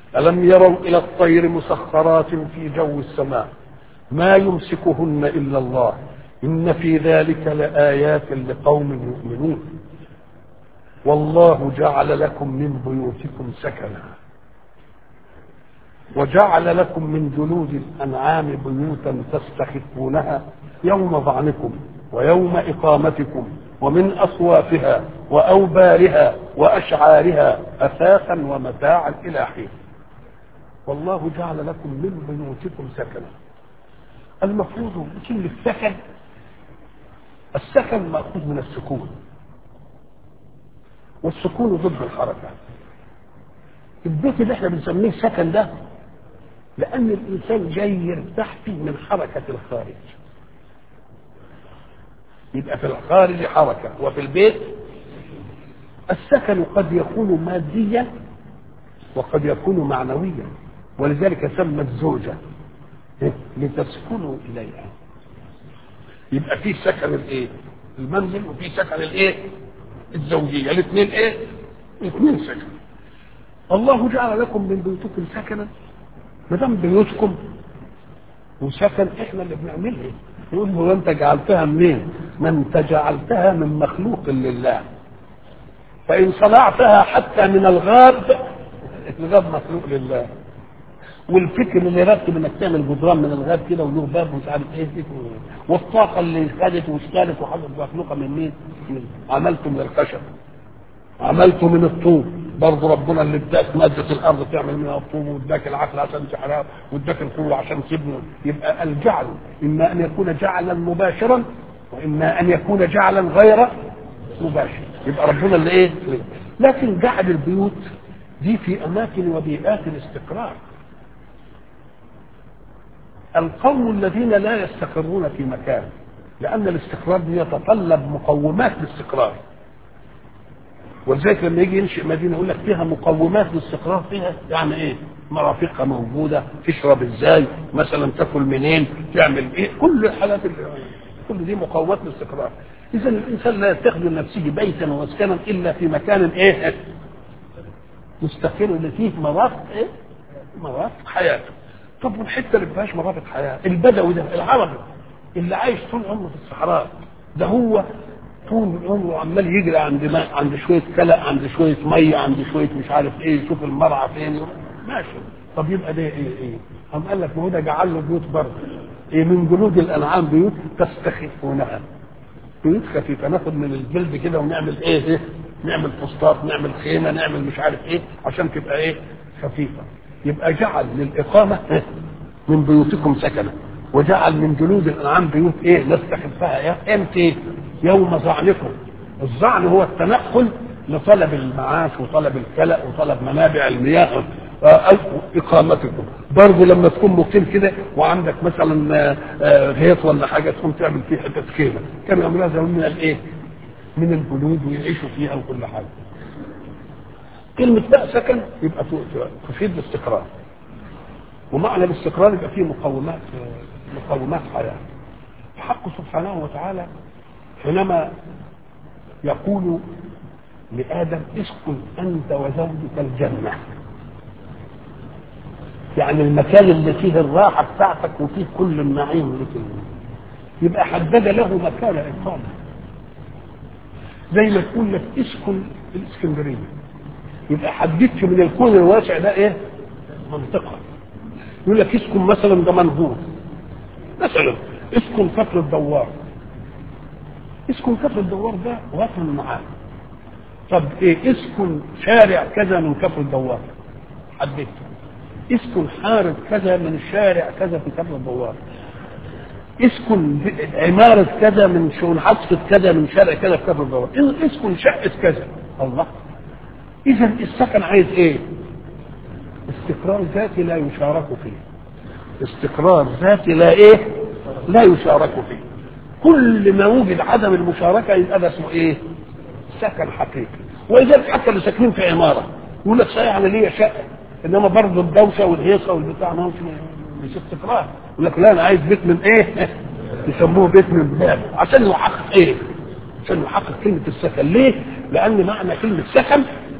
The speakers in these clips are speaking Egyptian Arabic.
ألم يروا إلى الطير مسخرات في جو السماء ما يمسكهن إلا الله إن في ذلك لآيات لقوم يؤمنون والله جعل لكم من بيوتكم سكنا وجعل لكم من جلود الأنعام بيوتا تستخفونها يوم ظعنكم ويوم إقامتكم ومن أصوافها وأوبارها وأشعارها أثاثا ومتاعا إلى حين والله جعل لكم من بيوتكم سكنا المفروض كلمة سكن السكن مأخوذ من السكون والسكون ضد الحركة البيت اللي احنا بنسميه سكن ده لأن الإنسان جاي يرتاح فيه من حركة الخارج يبقى في الخارج حركة وفي البيت السكن قد يكون ماديا وقد يكون معنويا ولذلك سمى الزوجة لتسكنوا إليها يبقى في سكن الايه المنزل وفي سكن الايه الزوجية الاثنين ايه الاثنين سكن الله جعل لكم من بيوتكم سكنا ما دام بيوتكم وسكن احنا اللي بنعملها يقول له انت جعلتها منين؟ ما انت جعلتها من مخلوق لله فان صنعتها حتى من الغاب الغاب مخلوق لله والفكر اللي رتب انك تعمل جدران من الغاب كده وله باب ومش عارف ايه والطاقه اللي خدت واشتغلت وحصلت مخلوقه من مين؟ من عملته من الخشب عملته من الطوب برضه ربنا اللي اداك ماده الارض تعمل منها الطوب واداك العقل عشان تحرقها واداك القوه عشان تبني يبقى الجعل اما ان يكون جعلا مباشرا واما ان يكون جعلا غير مباشر يبقى ربنا اللي ايه؟ لكن جعل البيوت دي في اماكن وبيئات الاستقرار القوم الذين لا يستقرون في مكان لأن الاستقرار دي يتطلب مقومات الاستقرار ولذلك لما يجي ينشئ مدينة يقول لك فيها مقومات الاستقرار فيها يعني ايه؟ مرافقها موجودة تشرب ازاي مثلا تاكل منين تعمل ايه كل الحالات اللي كل دي مقومات الاستقرار اذا الانسان لا يتخذ لنفسه بيتا ومسكنا الا في مكان ايه مستقر اللي فيه مرافق ايه مرافق حياته طب والحته اللي ما فيهاش مرافق حياه البدوي ده العربي اللي عايش طول عمره في الصحراء ده هو طول عمره عمال يجري عند ماء عند شويه كلى عند شويه ميه عند شويه مش عارف ايه يشوف المرعى فين ماشي طب يبقى ده ايه ايه قام قال لك ما هو ده جعل له بيوت برضه ايه من جلود الانعام بيوت تستخفونها بيوت خفيفه ناخد من الجلد كده ونعمل ايه ايه نعمل فسطاط نعمل خيمه نعمل مش عارف ايه عشان تبقى ايه خفيفه يبقى جعل للإقامة من بيوتكم سكنا وجعل من جلود الأنعام بيوت إيه نستخفها إمتى يوم ظعنكم الظعن هو التنقل لطلب المعاش وطلب الكلأ وطلب منابع المياه أو إقامتكم برضه لما تكون مقيم كده وعندك مثلا غيط ولا حاجة تقوم تعمل فيه حتة خيمة كانوا يعملوها زمان من الإيه؟ من الجلود ويعيشوا فيها وكل حاجة كلمة بقى سكن يبقى تفيد الاستقرار ومعنى الاستقرار يبقى فيه مقومات مقومات حياة الحق سبحانه وتعالى حينما يقول لآدم اسكن أنت وزوجك الجنة يعني المكان اللي فيه الراحة بتاعتك وفيه كل النعيم لك يبقى حدد له مكان إقامة زي ما تقول لك اسكن الإسكندرية يبقى حددت من الكون الواسع ده ايه منطقه يقول لك اسكن مثلا ده منهور مثلا اسكن كفر الدوار اسكن كفر الدوار ده وطن معاه طب ايه اسكن شارع كذا من كفر الدوار حددت اسكن حارة كذا من الشارع كذا في كفر الدوار اسكن عمارة كذا من شؤون حصة كذا من شارع كذا في كفر الدوار اسكن شقة كذا الله اذا السكن عايز ايه استقرار ذاتي لا يشارك فيه استقرار ذاتي لا ايه لا يشارك فيه كل ما وجد عدم المشاركه يبقى ده اسمه ايه سكن حقيقي ولذلك حتى اللي ساكنين في عماره يقول لك صحيح انا ليا شقه انما برضه الدوشه والهيصه والبتاع ما مش استقرار يقول لك لا انا عايز بيت من ايه يسموه بيت من باب عشان يحقق ايه عشان يحقق كلمه السكن ليه لان معنى كلمه سكن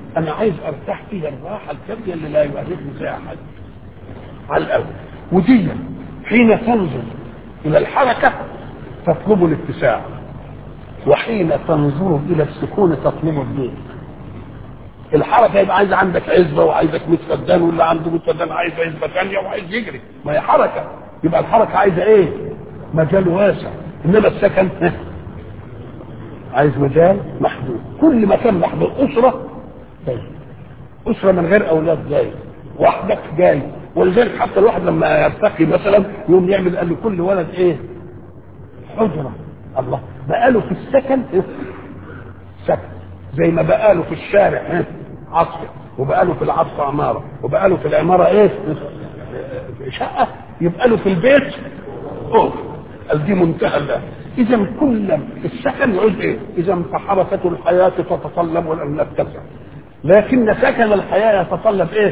انا عايز ارتاح فيها الراحه الكافيه اللي لا يؤرقني فيها احد على الاول ودي حين تنظر الى الحركه تطلب الاتساع وحين تنظر الى السكون تطلب الضيق الحركه يبقى عايز عندك عزبه وعايزك 100 فدان واللي عنده 100 فدان عايز عزبه ثانيه وعايز يجري ما هي حركه يبقى الحركه عايزه ايه؟ مجال واسع انما السكن عايز مجال محدود كل مكان محدود اسره طيب. اسره من غير اولاد جاي وحدك جاي ولذلك حتى الواحد لما يرتقي مثلا يوم يعمل قال لكل ولد ايه؟ حجره الله بقاله في السكن إيه؟ سكن زي ما بقاله في الشارع إيه؟ عصر وبقاله في العصر عماره وبقاله في العماره ايه؟ شقه يبقى له في البيت اوه قال دي منتهى الله اذا كل السكن يعود ايه؟ اذا فحركه الحياه تتطلب ولم نتسع لكن سكن الحياه يتطلب ايه؟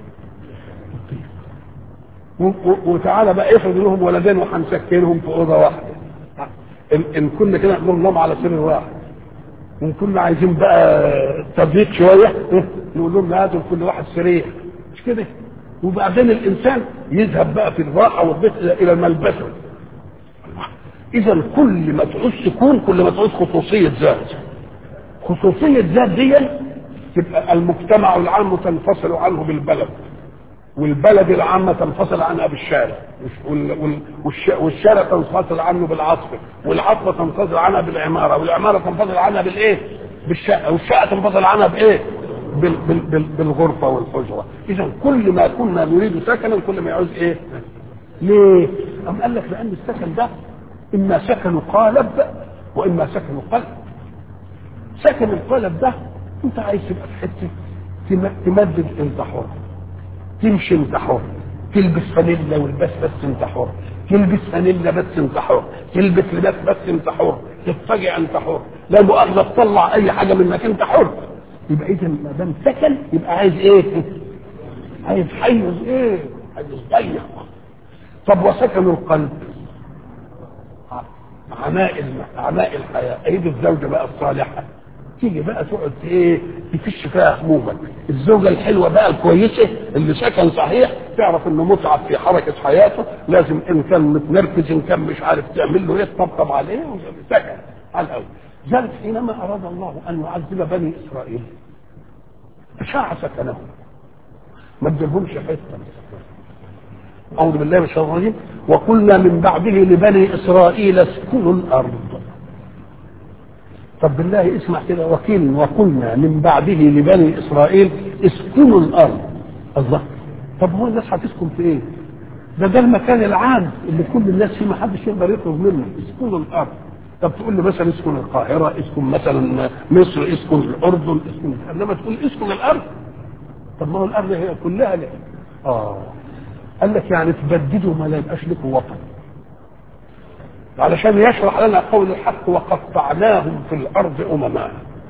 وتعالى بقى افرض لهم ولدين وهنسكنهم في اوضه واحده ان, إن كنا كده نقول لهم على سر واحد وان كنا عايزين بقى تضييق شويه نقول لهم لا هاتوا كل واحد سرير مش كده وبعدين الانسان يذهب بقى في الراحه والبيت الى ملبسه اذا كل ما تعوز سكون كل ما تعوز خصوصيه ذات خصوصيه ذات دي تبقى المجتمع العام تنفصل عنه بالبلد والبلد العامة تنفصل عنها بالشارع والشارع تنفصل عنه بالعاصفة والعاصفة تنفصل عنها بالعمارة والعمارة تنفصل عنها بالايه بالشقة والشقة تنفصل عنها بايه بال بال بال بالغرفة والحجرة إذا كل ما كنا نريد سكنا كل ما يعوز ايه ليه أم قال لك لأن السكن ده إما سكن قالب وإما سكن قلب سكن القالب ده أنت عايز تبقى في حتة تمدد انت حر تمشي انت حر تلبس فانيلا والبس بس انت حر تلبس فانيلا بس انت حر تلبس لباس بس انت حر تتفاجئ انت حر لا مؤاخذه تطلع اي حاجه منك انت حر يبقى اذا ما دام سكن يبقى عايز ايه؟ عايز حيز ايه؟ عايز ضيق طب وسكن القلب عناء عناء الحياه ايد الزوجه بقى الصالحه تيجي بقى تقعد ايه تفش فيها همومك الزوجه الحلوه بقى الكويسه اللي سكن صحيح تعرف انه متعب في حركه حياته لازم ان كان متنرفز ان كان مش عارف تعمل له ايه تطبطب عليه سكن على الاول ذلك حينما اراد الله ان يعذب بني اسرائيل اشاع سكنهم ما ادلهمش حته اعوذ بالله من الشيطان الرجيم وقلنا من بعده لبني اسرائيل اسكنوا الارض طب بالله اسمع كده وكيل وقلنا من بعده لبني اسرائيل اسكنوا الارض الله طب هو الناس هتسكن في ايه؟ ده ده المكان العام اللي كل الناس فيه ما حدش يقدر يخرج منه اسكنوا الارض طب تقول لي مثلا اسكن القاهره اسكن مثلا مصر اسكن الاردن اسكن انما تقول اسكن الارض طب ما هو الارض هي كلها لك اه قال لك يعني تبددوا ما لا يبقاش لكم وطن علشان يشرح لنا قول الحق وقطعناهم في الارض امما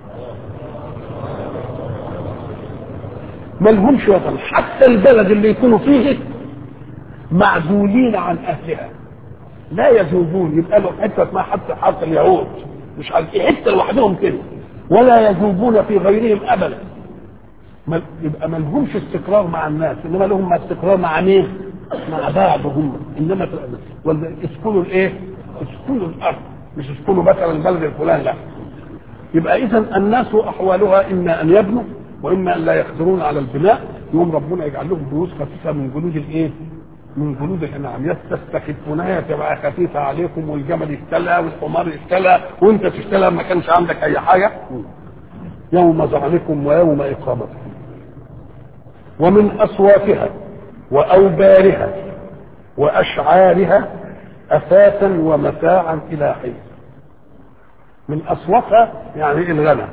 ما لهمش وطن حتى البلد اللي يكونوا فيه معزولين عن اهلها لا يذوبون يبقى له حته اسمها حتى حرف اليهود مش عارف ايه حته لوحدهم كده ولا يذوبون في غيرهم ابدا ما يبقى ما لهمش استقرار مع الناس انما لهم استقرار مع مين؟ مع بعضهم انما اسكنوا الايه؟ اسكنوا الارض مش اسكنوا مثلا البلد الفلان لا يبقى اذا الناس احوالها اما ان يبنوا واما ان لا يقدرون على البناء يوم ربنا يجعل لهم بيوت خفيفه من جلود الايه؟ من جلود الانعام تستخفونها تبقى خفيفه عليكم والجمل يشتلها والحمار يشتلها وانت تشتلها ما كانش عندك اي حاجه يوم ظعنكم ويوم اقامتكم ومن اصواتها واوبارها واشعارها اثاثا ومتاعا الى حين من اصواتها يعني الغنم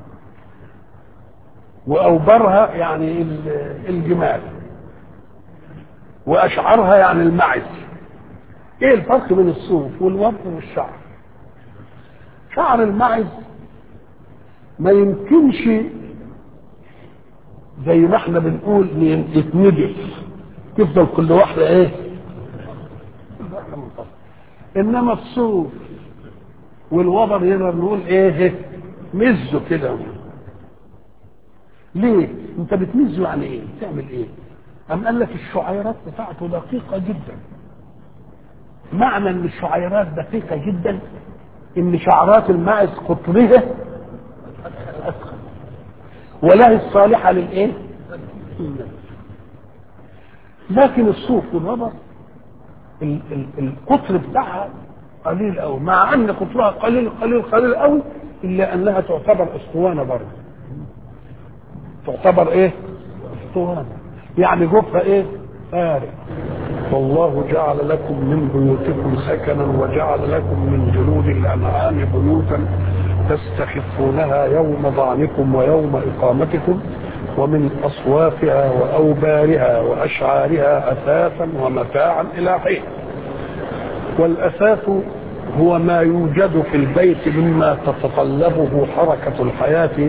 واوبرها يعني الجمال واشعارها يعني المعز ايه الفرق بين الصوف والوبر والشعر شعر المعز ما يمكنش زي ما احنا بنقول يتندف تفضل كل واحدة ايه انما الصوف والوبر نقدر نقول ايه مزه كده ليه انت بتميزه يعني ايه تعمل ايه أم قال لك الشعيرات بتاعته دقيقة جدا معنى ان الشعيرات دقيقة جدا ان شعرات الماعز قطرها أثقل وله الصالحة للايه لكن الصوف والربر ال- ال- القطر بتاعها قليل قوي مع ان قطرها قليل قليل قليل قوي الا انها تعتبر اسطوانه برضه تعتبر ايه اسطوانه يعني جوفها ايه فارغ والله جعل لكم من بيوتكم سكنا وجعل لكم من جلود الانعام بيوتا تستخفونها يوم ضعنكم ويوم اقامتكم ومن اصوافها واوبارها واشعارها اثاثا ومتاعا الى حين والاثاث هو ما يوجد في البيت مما تتطلبه حركه الحياه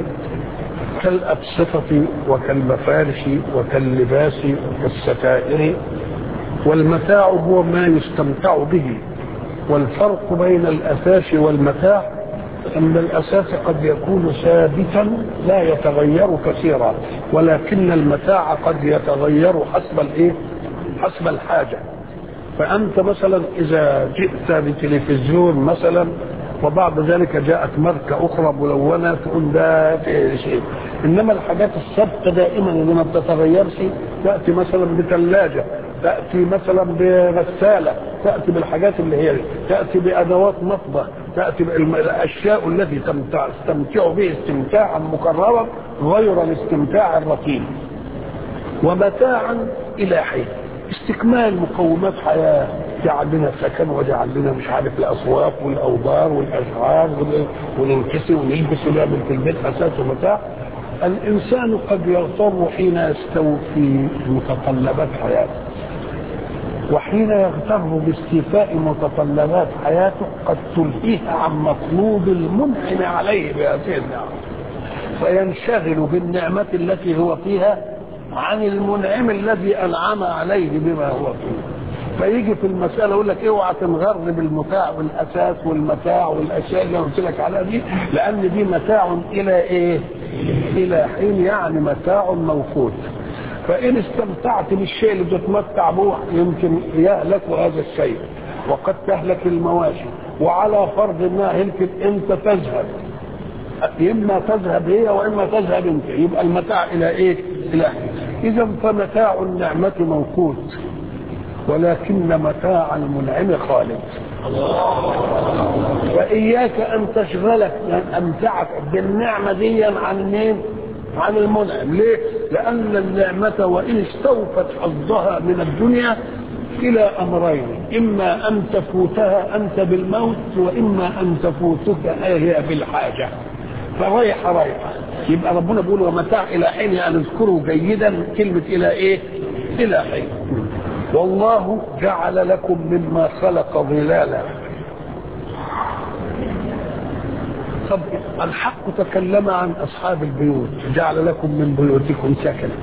كالأبسطة وكالمفارش وكاللباس وكالستائر والمتاع هو ما يستمتع به والفرق بين الأساس والمتاع أن الأساس قد يكون ثابتا لا يتغير كثيرا ولكن المتاع قد يتغير حسب الإيه؟ حسب الحاجة فأنت مثلا إذا جئت بتلفزيون مثلا وبعد ذلك جاءت ماركة أخرى ملونة تقول ده في شيء إنما الحاجات الثابتة دائما اللي ما بتتغيرش تأتي مثلا بثلاجة تأتي مثلا بغسالة تأتي بالحاجات اللي هي تأتي بأدوات مطبخ تأتي بالأشياء التي تمتع تستمتع به استمتاعا مكررا غير الاستمتاع الرتيب ومتاعا إلى حين استكمال مقومات حياة جعل لنا سكن وجعل لنا مش عارف الأصوات والأوبار والأشعار وننكسي ونلبس ونعمل في البيت أساس ومتاع الإنسان قد يغتر حين يستوفي متطلبات حياته وحين يغتر باستيفاء متطلبات حياته قد تلهيه عن مطلوب المنعم عليه بهذه النعم فينشغل بالنعمة التي هو فيها عن المنعم الذي انعم عليه بما هو فيه فيجي في المسألة يقول لك اوعى تنغر بالمتاع والأساس والمتاع والأشياء اللي قلت لك عليها دي لأن دي متاع إلى إيه؟ إلى حين يعني متاع موقوت فإن استمتعت بالشيء اللي بتتمتع به يمكن يهلك هذا الشيء وقد تهلك المواشي وعلى فرض انها هلكت انت تذهب اما تذهب هي واما تذهب انت يبقى المتاع الى ايه؟ الى اذا فمتاع النعمه موقوت ولكن متاع المنعم خالد واياك ان تشغلك ان امتعك بالنعمه دي عن مين؟ عن المنعم ليه؟ لان النعمه وان استوفت حظها من الدنيا الى امرين اما ان تفوتها انت بالموت واما ان تفوتك هي بالحاجه فرايحه رايحه يبقى ربنا بيقول ومتاع الى حين يعني اذكروا جيدا كلمه الى ايه؟ الى حين والله جعل لكم مما خلق ظلالا طب الحق تكلم عن اصحاب البيوت جعل لكم من بيوتكم سكنا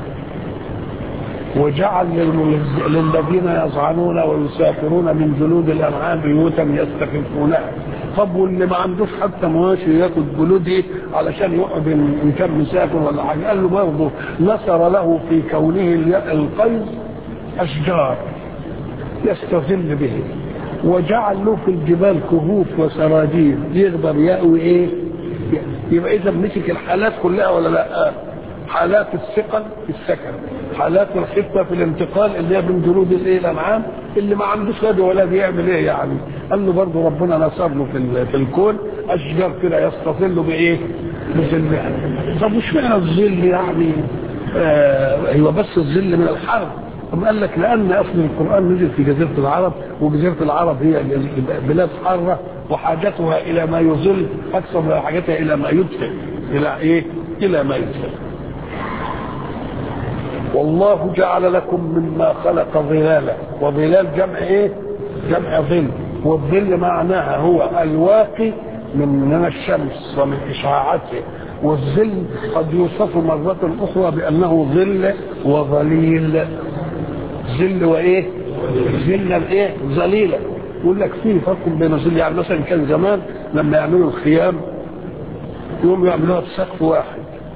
وجعل للذين يصعنون ويسافرون من جلود الانعام بيوتا يستخفونها طب واللي ما عندوش حتى مواشي ياخد جلود ايه علشان يقعد ان كان مسافر ولا حاجه قال له برضه نصر له في كونه القيظ اشجار يستظل به وجعل له في الجبال كهوف وسراجيل يقدر يأوي ايه يبقى اذا مسك الحالات كلها ولا لا حالات الثقل في السكن حالات الخفه في الانتقال اللي هي من جلود الايه الانعام اللي ما عندوش يد ولا بيعمل ايه يعني قال له برضه ربنا نصر له في, في الكون اشجار كده يستظل بايه بظلها طب مش معنى الظل يعني آه هو بس الظل من الحرب ثم قال لك لان اصل القران نزل في جزيره العرب وجزيره العرب هي بلاد حاره وحاجتها الى ما يظل اكثر من حاجتها الى ما يدفئ الى ايه؟ الى ما يدفئ. والله جعل لكم مما خلق ظلالا وظلال جمع ايه؟ جمع ظل والظل معناها هو الواقي من من الشمس ومن اشعاعته والظل قد يوصف مرة أخرى بأنه ظل وظليل ظل وايه ظل الايه ظليله يقول لك في فرق بين الظل يعني مثلا كان زمان لما يعملوا الخيام يقوم يعملوها بسقف واحد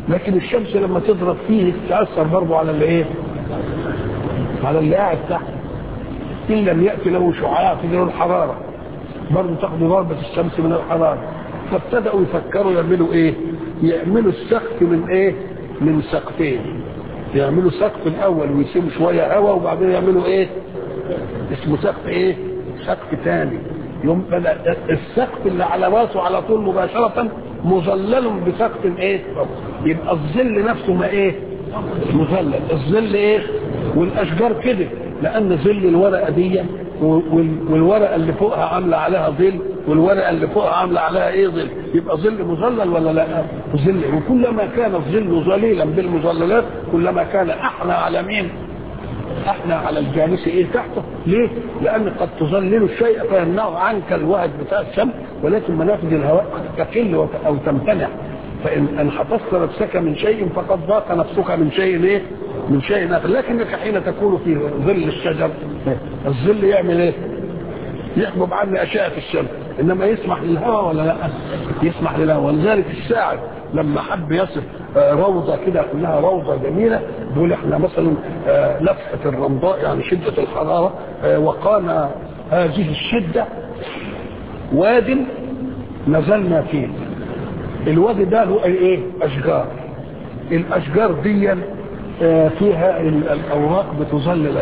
لكن الشمس لما تضرب فيه تاثر برضه على اللي ايه على اللي قاعد تحت ان لم ياتي له شعاع تجي له الحراره برضه تاخد ضربه الشمس من الحراره فابتدأوا يفكروا يعملوا ايه يعملوا السقف من ايه من سقفين يعملوا سقف الاول ويسيبوا شويه هواء وبعدين يعملوا ايه اسمه سقف ايه سقف ثاني يوم بدأ السقف اللي على راسه على طول مباشرة مظلل بسقف ايه يبقى الظل نفسه ما ايه مظلل الظل ايه والاشجار كده لان ظل الورقه دي والورقه اللي فوقها عامله عليها ظل والورقه اللي فوقها عامله عليها ايه ظل يبقى ظل مظلل ولا لا ظل وكلما كان الظل ظليلا بالمظللات كلما كان احلى على مين احنا على الجالس ايه تحته ليه لان قد تظلل الشيء فيمنع عنك الوهج بتاع الشمس ولكن منافذ الهواء قد تقل او تمتنع فان ان حفظت نفسك من شيء فقد ضاق نفسك من شيء ايه من شيء اخر لكنك حين تكون في ظل الشجر الظل يعمل ايه يحجب عني اشعه الشمس انما يسمح للهواء ولا لا يسمح للهواء ولذلك الشاعر لما حب يصف روضه كده كلها روضه جميله بيقول احنا مثلا لفحه الرمضاء يعني شده الحراره وقانا هذه الشده واد نزلنا فيه الوادي ده له ايه اشجار الاشجار دي فيها الاوراق بتظلل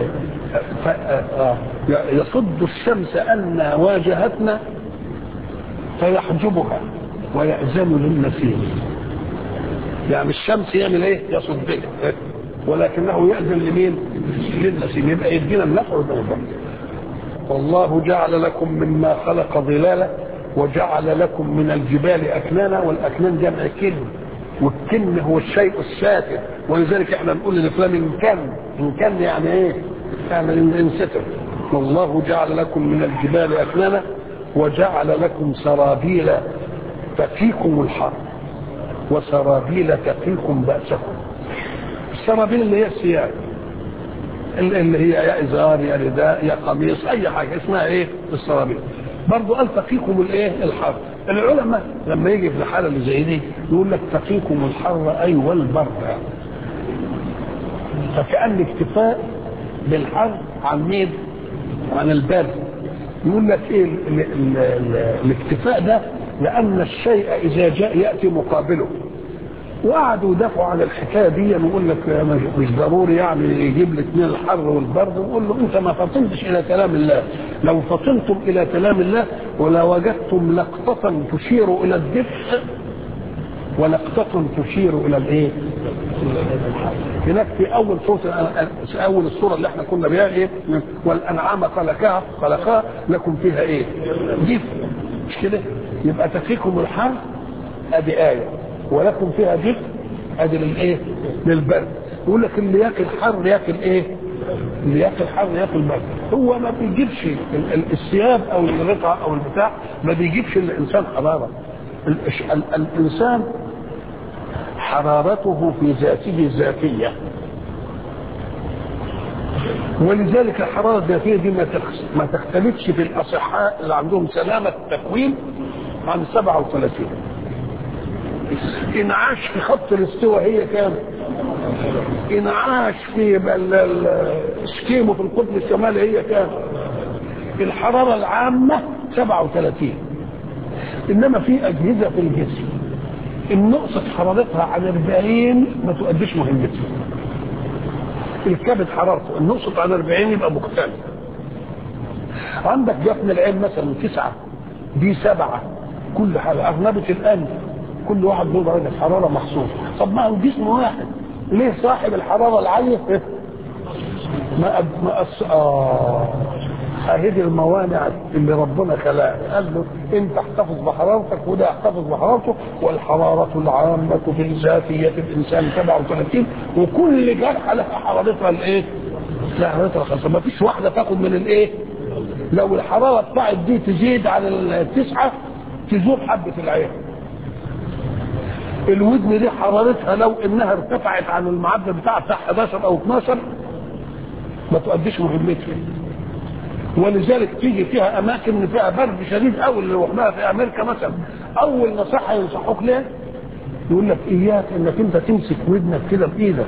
يصد الشمس ان واجهتنا فيحجبها ويأذن للنسيم يعني الشمس يعمل ايه يصد ولكنه يأذن لمين للنسيم يبقى يدينا النفع والضر والله جعل لكم مما خلق ظلالا وجعل لكم من الجبال أكنانا والأكنان جمع كن والكن هو الشيء الساتر ولذلك احنا نقول لفلان ان كان ان كان يعني ايه يعني ان ستر والله جعل لكم من الجبال أكنانا وجعل لكم سرابيل تقيكم الحر وسرابيل تقيكم بأسكم السرابيل اللي هي الثياب اللي هي يا ازار يا رداء يا قميص اي حاجه اسمها ايه السرابيل برضه قال تقيكم الايه الحر العلماء لما يجي في الحاله اللي زي دي يقول لك تقيكم الحر اي والبرد فكان الاكتفاء بالحر عن مين عن البرد يقول لك ايه ال ال ال ال الاكتفاء ده لان الشيء اذا جاء ياتي مقابله وقعدوا يدافعوا عن الحكايه دي ويقول لك مش ضروري يعني يجيب لك من الحر والبرد ويقول له انت ما فطنتش الى كلام الله لو فطنتم الى كلام الله ولوجدتم لقطه تشير الى الدفء ولقطه تشير الى الايه؟ هناك في اول سوره اول السوره اللي احنا كنا بها ايه؟ والانعام خلقها خلقها لكم فيها ايه؟ دفء مش كده؟ يبقى تكفيكم الحر ادي ايه ولكم فيها دفء ادي للايه؟ للبرد يقول لك اللي ياكل حر ياكل ايه؟ اللي ياكل حر ياكل برد هو ما بيجيبش الثياب او الرقعه او البتاع ما بيجيبش الانسان حراره الانسان حرارته في ذاته ذاتيه ولذلك الحراره الذاتيه دي ما تختلفش في الاصحاء اللي عندهم سلامه التكوين عن 37 انعاش في خط الاستواء هي كام؟ انعاش في سكيمو في القطب الشمالي هي كام؟ الحرارة العامة 37 إنما في أجهزة في الجسم إن نقصت حرارتها عن 40 ما تؤديش مهمتها الكبد حرارته إن نقصت عن 40 يبقى مختل عندك جفن العين مثلا تسعة دي سبعة كل حاجة أغلبة الآن كل واحد له درجة حرارة مخصوصة طب ما هو جسم واحد ليه صاحب الحرارة العالية ما أب... ما أس... آه هذه الموانع اللي ربنا خلقها قال له انت احتفظ بحرارتك وده يحتفظ بحرارته والحرارة العامة في ذاتية الانسان 37 وكل جرحة لها حرارتها الايه؟ لها حرارتها الخاصة ما فيش واحدة تاخد من الايه؟ لو الحرارة بتاعت دي تزيد عن التسعة تذوب حبة العين الودن دي حرارتها لو انها ارتفعت عن المعدل بتاعها بتاع 11 او 12 ما تؤديش مهمتها ولذلك تيجي فيها اماكن فيها برد شديد قوي اللي رحناها في امريكا مثلا اول نصيحه ينصحوك ليه يقول لك اياك انك انت تمسك ودنك كده بايدك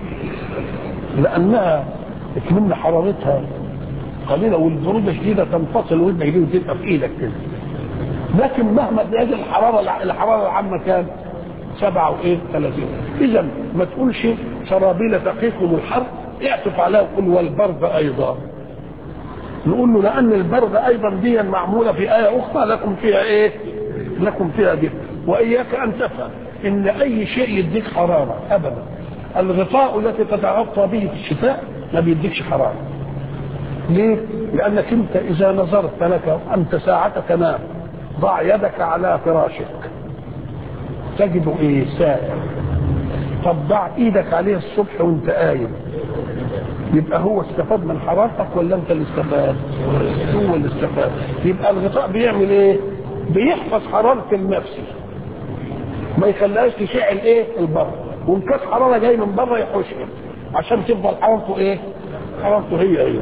لانها تكمن حرارتها قليله والبروده شديده تنفصل ودنك دي وتبقى في ايدك كده لكن مهما تلاقي الحراره الحراره العامه كام؟ سبعة وايه 30 اذا ما تقولش سرابيل تقيكم الحر اعطف عليها وقل والبرد ايضا نقول له لان البرد ايضا دي معموله في ايه اخرى لكم فيها ايه؟ لكم فيها دفء واياك ان تفهم ان اي شيء يديك حراره ابدا الغطاء التي تتغطى به في الشتاء ما بيديكش حراره ليه؟ لانك انت اذا نظرت لك انت ساعه تنام ضع يدك على فراشك تجد ايه سائر طب ضع ايدك عليه الصبح وانت قايم يبقى هو استفاد من حرارتك ولا انت اللي استفاد هو اللي استفاد يبقى الغطاء بيعمل ايه بيحفظ حرارة النفس ما يخليهاش تشعل ايه البر وان كانت حرارة جاي من بره يحوشها عشان تفضل حرارته ايه حرارته هي هي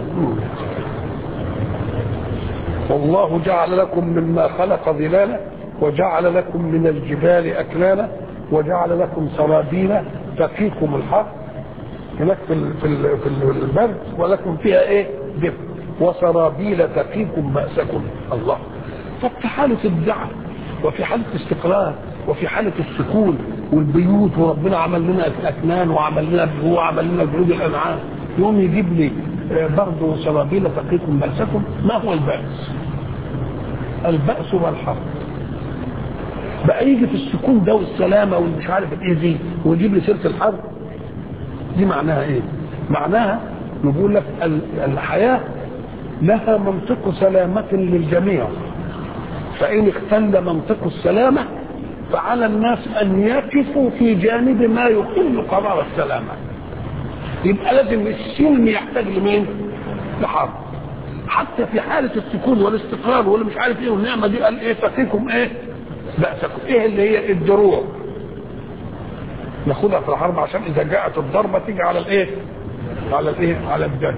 والله جعل لكم مما خلق ظلالا وجعل لكم من الجبال اكلالا وجعل لكم سرابيل تقيكم الحر هناك في ال في ال في البرد ولكم فيها ايه دفء وسرابيل تقيكم بأسكم الله طب في حالة الدعم وفي حالة الاستقرار وفي حالة السكون والبيوت وربنا عمل لنا أكنان وعمل لنا هو عمل لنا جلود الأنعام يوم يجيب لي برضه سرابيل تقيكم بأسكم ما هو البأس؟ البأس والحرب بقى يجي في السكون ده والسلامة والمش عارف ايه دي ويجيب لي سيرة الحرب دي معناها ايه معناها نقول لك الحياة لها منطق سلامة للجميع فإن اختل منطق السلامة فعلى الناس أن يقفوا في جانب ما يقل قرار السلامة يبقى لازم السلم يحتاج لمين؟ لحرب حتى في حالة السكون والاستقرار واللي مش عارف ايه والنعمة دي قال ايه تقيكم ايه؟ بأسكم ايه اللي هي الدروع ناخدها في الحرب عشان اذا جاءت الضربه تيجي على الايه؟ على الايه؟ على الجد.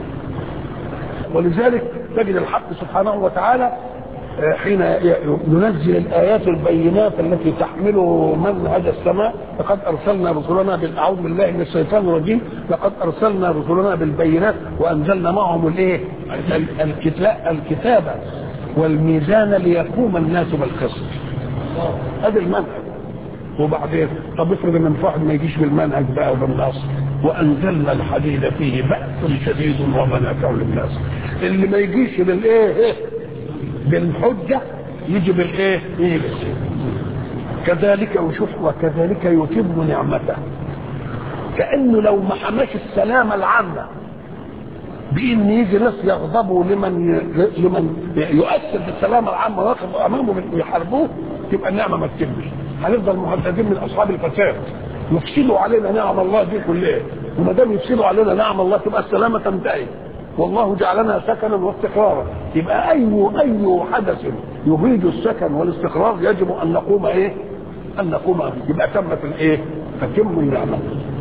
ولذلك تجد الحق سبحانه وتعالى حين ينزل الايات البينات التي تحمل منهج السماء لقد ارسلنا رسلنا اعوذ بالله من الشيطان الرجيم لقد ارسلنا رسلنا بالبينات وانزلنا معهم الايه؟ الكتابه والميزان ليقوم الناس بالقسط. هذا المنهج وبعدين طب افرض ان واحد ما يجيش بالمنهج بقى وبالنص وانزلنا الحديد فيه باس شديد ومنافع للناس اللي ما يجيش بالايه بالحجه يجي بالايه يجي كذلك وشوف وكذلك يتم نعمته كانه لو ما حماش السلامه العامه بان يجي ناس يغضبوا لمن لمن يؤثر بالسلامه العامه ويقف امامه ويحاربوه تبقى النعمه ما تتمش هنفضل مهددين من اصحاب الفساد يفسدوا علينا نعم الله دي كلها وما دام يفسدوا علينا نعم الله تبقى السلامه تنتهي والله جعلنا سكنا واستقرارا يبقى اي اي حدث يريد السكن والاستقرار يجب ان نقوم ايه؟ ان نقوم به يبقى تمت الايه؟ تتم النعمه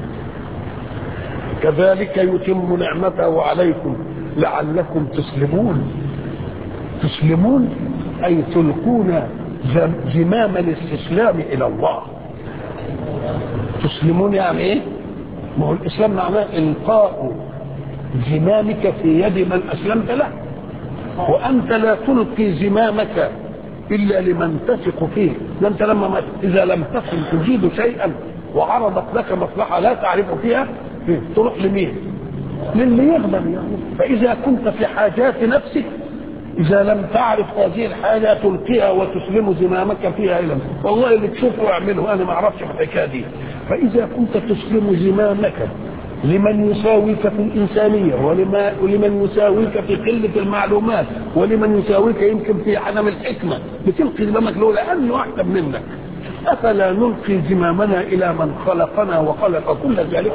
كذلك يتم نعمته عليكم لعلكم تسلمون تسلمون اي تلقون زمام الاستسلام الى الله تسلمون يعني ايه ما هو الاسلام معناه القاء زمامك في يد من اسلمت له وانت لا تلقي زمامك الا لمن تثق فيه انت لما اذا لم تكن تجيد شيئا وعرضت لك مصلحه لا تعرف فيها تروح لمين للي يغضب يعني فاذا كنت في حاجات نفسك إذا لم تعرف هذه الحاجة تلقيها وتسلم زمامك فيها إلى والله اللي تشوفه اعمله أنا ما أعرفش الحكاية دي فإذا كنت تسلم زمامك لمن يساويك في الإنسانية ولما ولمن يساويك في قلة المعلومات ولمن يساويك يمكن في عدم الحكمة بتلقي زمامك له لأنه أحسن منك أفلا نلقي زمامنا إلى من خلقنا وخلق كل ذلك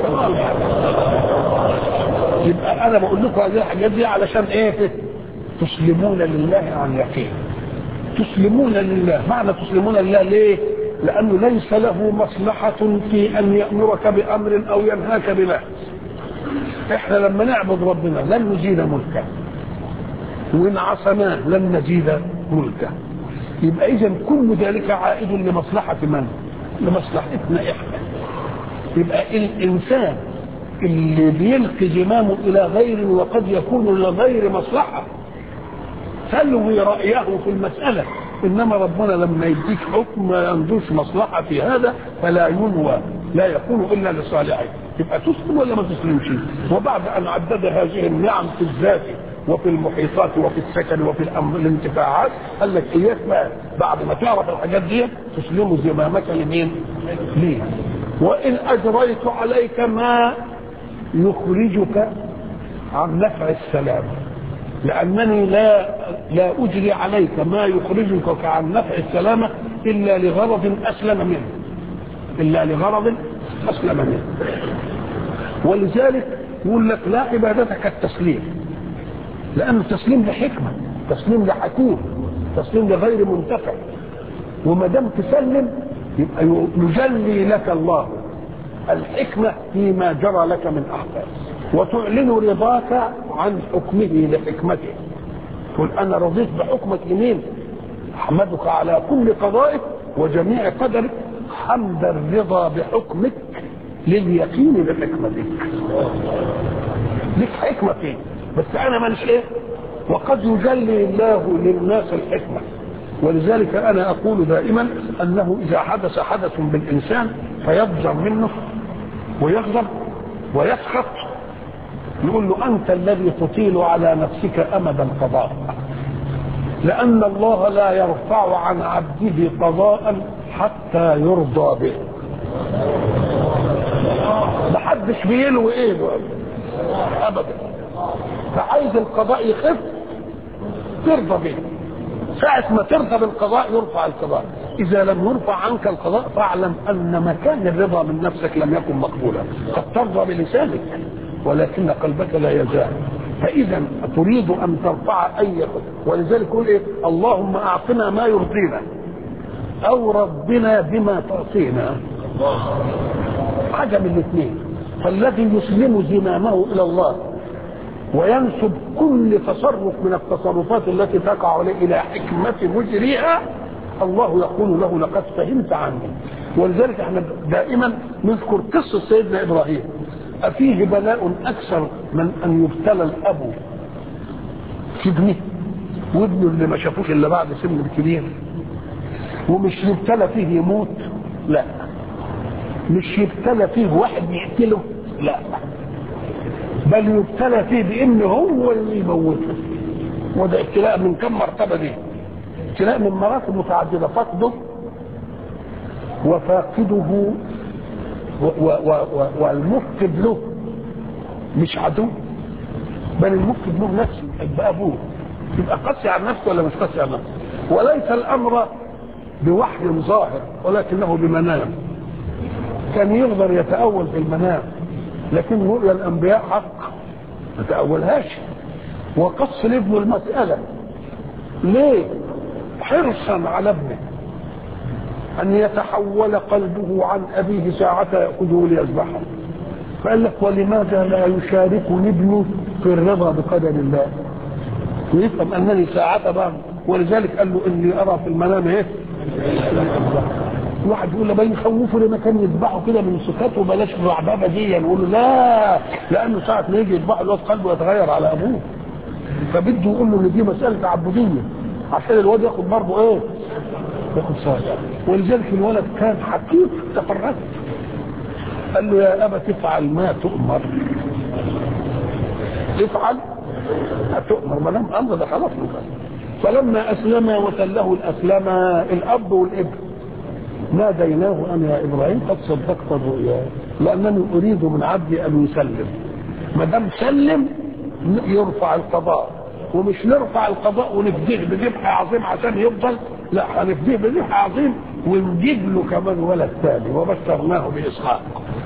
يبقى أنا بقول لكم هذه الحاجات دي علشان إيه؟ تسلمون لله عن يقين تسلمون لله معنى تسلمون لله ليه لأنه ليس له مصلحة في أن يأمرك بأمر أو ينهاك بنهي احنا لما نعبد ربنا لن نزيد ملكه وإن عصمناه لن نزيد ملكه يبقى إذا كل ذلك عائد لمصلحة من؟ لمصلحتنا احنا يبقى الانسان اللي بيلقي زمامه الى غير وقد يكون لغير مصلحه تلوي رايه في المساله انما ربنا لما يديك حكم ما يندوش مصلحه في هذا فلا ينوى لا يكون الا لصالحه يبقى تسلم ولا ما تسلمش وبعد ان عدد هذه النعم في الذات وفي المحيطات وفي السكن وفي الأمر الانتفاعات قال لك اياك بقى بعد ما تعرف الحاجات دي تسلموا زمامك لمين؟ ليه؟ وان اجريت عليك ما يخرجك عن نفع السلام لانني لا لا اجري عليك ما يخرجك عن نفع السلامه الا لغرض اسلم منه الا لغرض اسلم منه ولذلك يقول لك لا عبادتك التسليم لأن التسليم لحكمة تسليم لحكيم تسليم لغير منتفع وما دام تسلم يبقى يجلي لك الله الحكمة فيما جرى لك من أحداث وتعلن رضاك عن حكمه لحكمته تقول أنا رضيت بحكمك يمين أحمدك على كل قضائك وجميع قدرك حمد الرضا بحكمك لليقين بحكمتك لك حكمة فيه بس انا ماليش ايه وقد يجلي الله للناس الحكمه ولذلك انا اقول دائما انه اذا حدث حدث بالانسان فيضجر منه ويغضب ويسخط نقول له انت الذي تطيل على نفسك امد القضاء لان الله لا يرفع عن عبده قضاء حتى يرضى به محدش بيلوي ايه ابدا فعايز القضاء يخف ترضى به ساعة ما ترضى بالقضاء يرفع القضاء إذا لم يرفع عنك القضاء فاعلم أن مكان الرضا من نفسك لم يكن مقبولا قد ترضى بلسانك ولكن قلبك لا يزال فإذا تريد أن ترفع أي ولذلك يقول إيه اللهم أعطنا ما يرضينا أو ربنا بما تعطينا حاجة من الاثنين فالذي يسلم زمامه إلى الله وينسب كل تصرف من التصرفات التي تقع عليه الى حكمه مجريها الله يقول له لقد فهمت عني ولذلك احنا دائما نذكر قصه سيدنا ابراهيم افيه بلاء اكثر من ان يبتلى الاب في ابنه وابنه اللي ما شافوش الا بعد سن الكبير ومش يبتلى فيه يموت لا مش يبتلى فيه واحد يقتله لا بل يبتلى فيه بانه هو اللي يموته وده ابتلاء من كم مرتبه دي ابتلاء من مراتب متعدده فقده وفاقده والمفقد له مش عدو بل المفقد له نفسه يبقى ابوه يبقى قاسي على نفسه ولا مش قاسي على نفسه وليس الامر بوحي ظاهر ولكنه بمنام كان يقدر يتأول في المنام لكن رؤيا الانبياء حق ما تأولهاش وقص لابنه المسألة ليه حرصا على ابنه أن يتحول قلبه عن أبيه ساعة يأخذه ليذبحه فقال لك ولماذا لا يشاركني ابني في الرضا بقدر الله ويفهم أنني ساعة بقى ولذلك قال له إني أرى في المنام إيه واحد يقول له بين خوفه لما كان يذبحه كده من سكاته بلاش الرعبابه دي يقول له لا لانه ساعه ما يجي يذبحه الواد قلبه يتغير على ابوه فبده يقول له ان دي مساله تعبديه عشان الواد ياخد برضه ايه؟ ياخد صالح ولذلك الولد كان حكيم تفرد قال له يا ابا تفعل ما تؤمر افعل هتؤمر ما دام امر ده خلاص فلما اسلم وتله الاسلم الاب والابن ناديناه ان يا ابراهيم قد صدقت الرؤيا لانني اريد من عبدي ان يسلم ما دام سلم يرفع القضاء ومش نرفع القضاء ونفديه بذبح عظيم عشان يفضل لا هنفديه بذبح عظيم ونجيب له كمان ولد ثاني وبشرناه باسحاق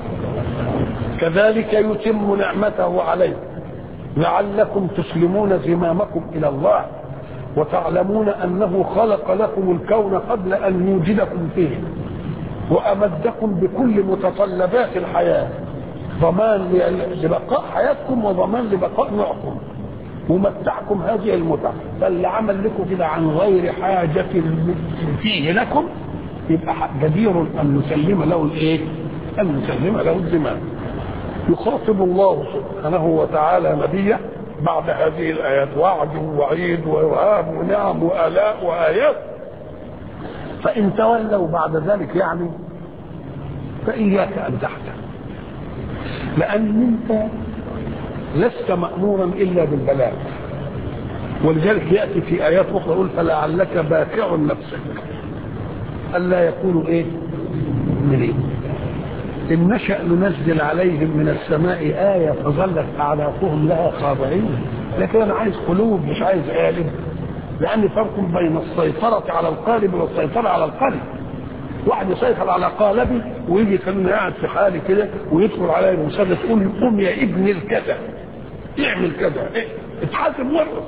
كذلك يتم نعمته عليكم لعلكم تسلمون زمامكم الى الله وتعلمون انه خلق لكم الكون قبل ان يوجدكم فيه وامدكم بكل متطلبات الحياه ضمان لبقاء حياتكم وضمان لبقاء نوعكم ومتعكم هذه المتع فاللي عمل لكم كده عن غير حاجة فيه لكم يبقى جدير ان نسلم له الايه؟ ان نسلم له الذمام يخاطب الله سبحانه وتعالى نبيه بعد هذه الايات وعد ووعيد ووهاب ونعم والاء وايات فان تولوا بعد ذلك يعني فاياك ان تحزن لان انت لست مامورا الا بالبلاغ ولذلك ياتي في ايات اخرى يقول فلعلك باكع نفسك الا يكونوا ايه مؤمنين ان نشا ننزل عليهم من السماء ايه فظلت اعناقهم لها خاضعين لكن انا عايز قلوب مش عايز قالب لان فرق بين السيطره على القالب والسيطره على القلب واحد يسيطر على قالبي ويجي يخليني قاعد في حالي كده ويدخل عليا المسدس يقول قوم يا ابن الكذا اعمل كذا إيه؟ اتحاسب ورث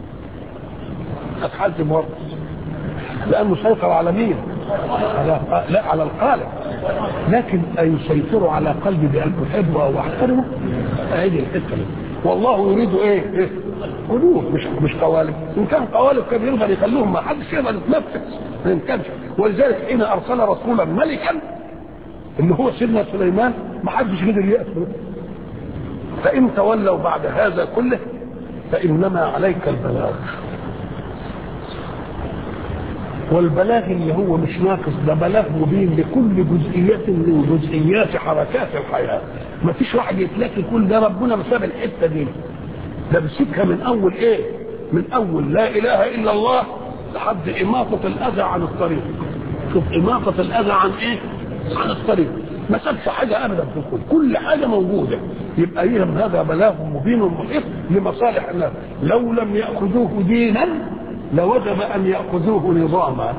اتحاسب ورث لانه سيطر على مين؟ على لا على القالب لكن أيسيطر على قلبي بأن أحبه أو أحترمه هذه الحتة دي والله يريد إيه؟ إيه؟ قلوب مش مش قوالب إن كان قوالب كان يقدر يخلوهم ما حدش يقدر يتنفس ما يمكنش ولذلك حين أرسل رسولا ملكا اللي هو سيدنا سليمان ما حدش قدر يقتله فإن تولوا بعد هذا كله فإنما عليك البلاغ والبلاغ اللي هو مش ناقص ده بلاغ مبين لكل جزئيات من جزئيات حركات الحياه ما فيش واحد يتلاقي كل ده ربنا مساب الحته دي ده بيسيبها من اول ايه من اول لا اله الا الله لحد اماطه الاذى عن الطريق شوف اماطه الاذى عن ايه عن الطريق ما سابش حاجه ابدا في الكل كل حاجه موجوده يبقى اذا هذا بلاغ مبين محيط لمصالح الناس لو لم ياخذوه دينا لوجب ان ياخذوه نظاما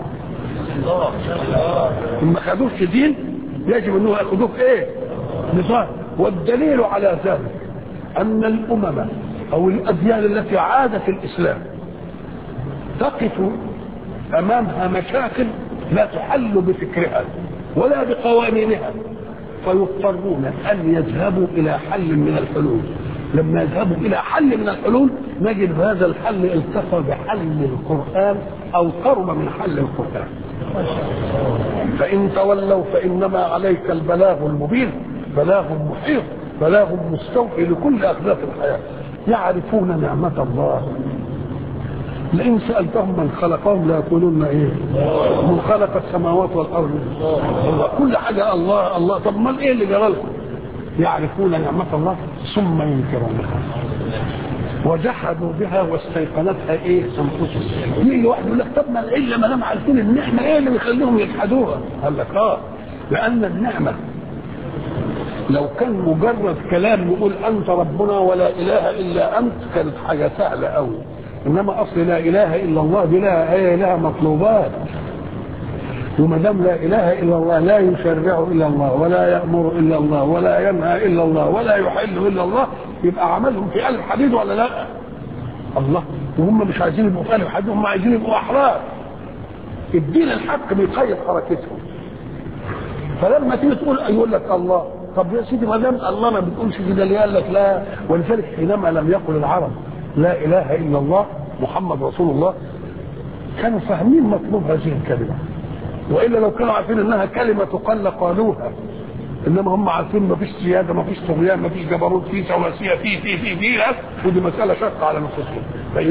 ما خدوش دين يجب انه ياخذوه ايه نظام والدليل على ذلك ان الامم او الاديان التي عادت الاسلام تقف امامها مشاكل لا تحل بفكرها ولا بقوانينها فيضطرون ان يذهبوا الى حل من الحلول لما يذهبوا الى حل من الحلول نجد هذا الحل التقى بحل القران او قرب من حل القران فان تولوا فانما عليك البلاغ المبين بلاغ محيط بلاغ مستوفي لكل اخلاق الحياه يعرفون نعمه الله لئن سالتهم من خلقهم ليقولون ايه؟ من خلق السماوات والارض الله كل حاجه الله الله طب امال ايه اللي جرى لكم؟ يعرفون نعمة الله ثم ينكرونها وجحدوا بها واستيقنتها ايه انفسهم يجي واحد يقول لك طب ما الا ما دام عارفين النعمه ايه اللي بيخليهم يجحدوها؟ قال لك اه لان النعمه لو كان مجرد كلام يقول انت ربنا ولا اله الا انت كانت حاجه سهله قوي انما اصل لا اله الا الله دي لها ايه لها مطلوبات وما دام لا اله الا الله لا يشرع الا الله ولا يامر الا الله ولا ينهى الا الله ولا يحل الا الله يبقى عملهم في قلب حديد ولا لا؟ الله وهم مش عايزين يبقوا في قلب حديد هم عايزين يبقوا احرار الدين الحق بيقيد حركتهم فلما تيجي تقول يقول لك الله طب يا سيدي ما دام الله ما بتقولش كده ليه قال لك لا ولذلك حينما لم يقل العرب لا اله الا الله محمد رسول الله كانوا فاهمين مطلوب هذه الكلمه والا لو كانوا عارفين انها كلمه تقال قالوها انما هم عارفين ما فيش سياده ما فيش طغيان ما فيش جبروت في سواسيه في في في في ودي مساله شاقه على نفسهم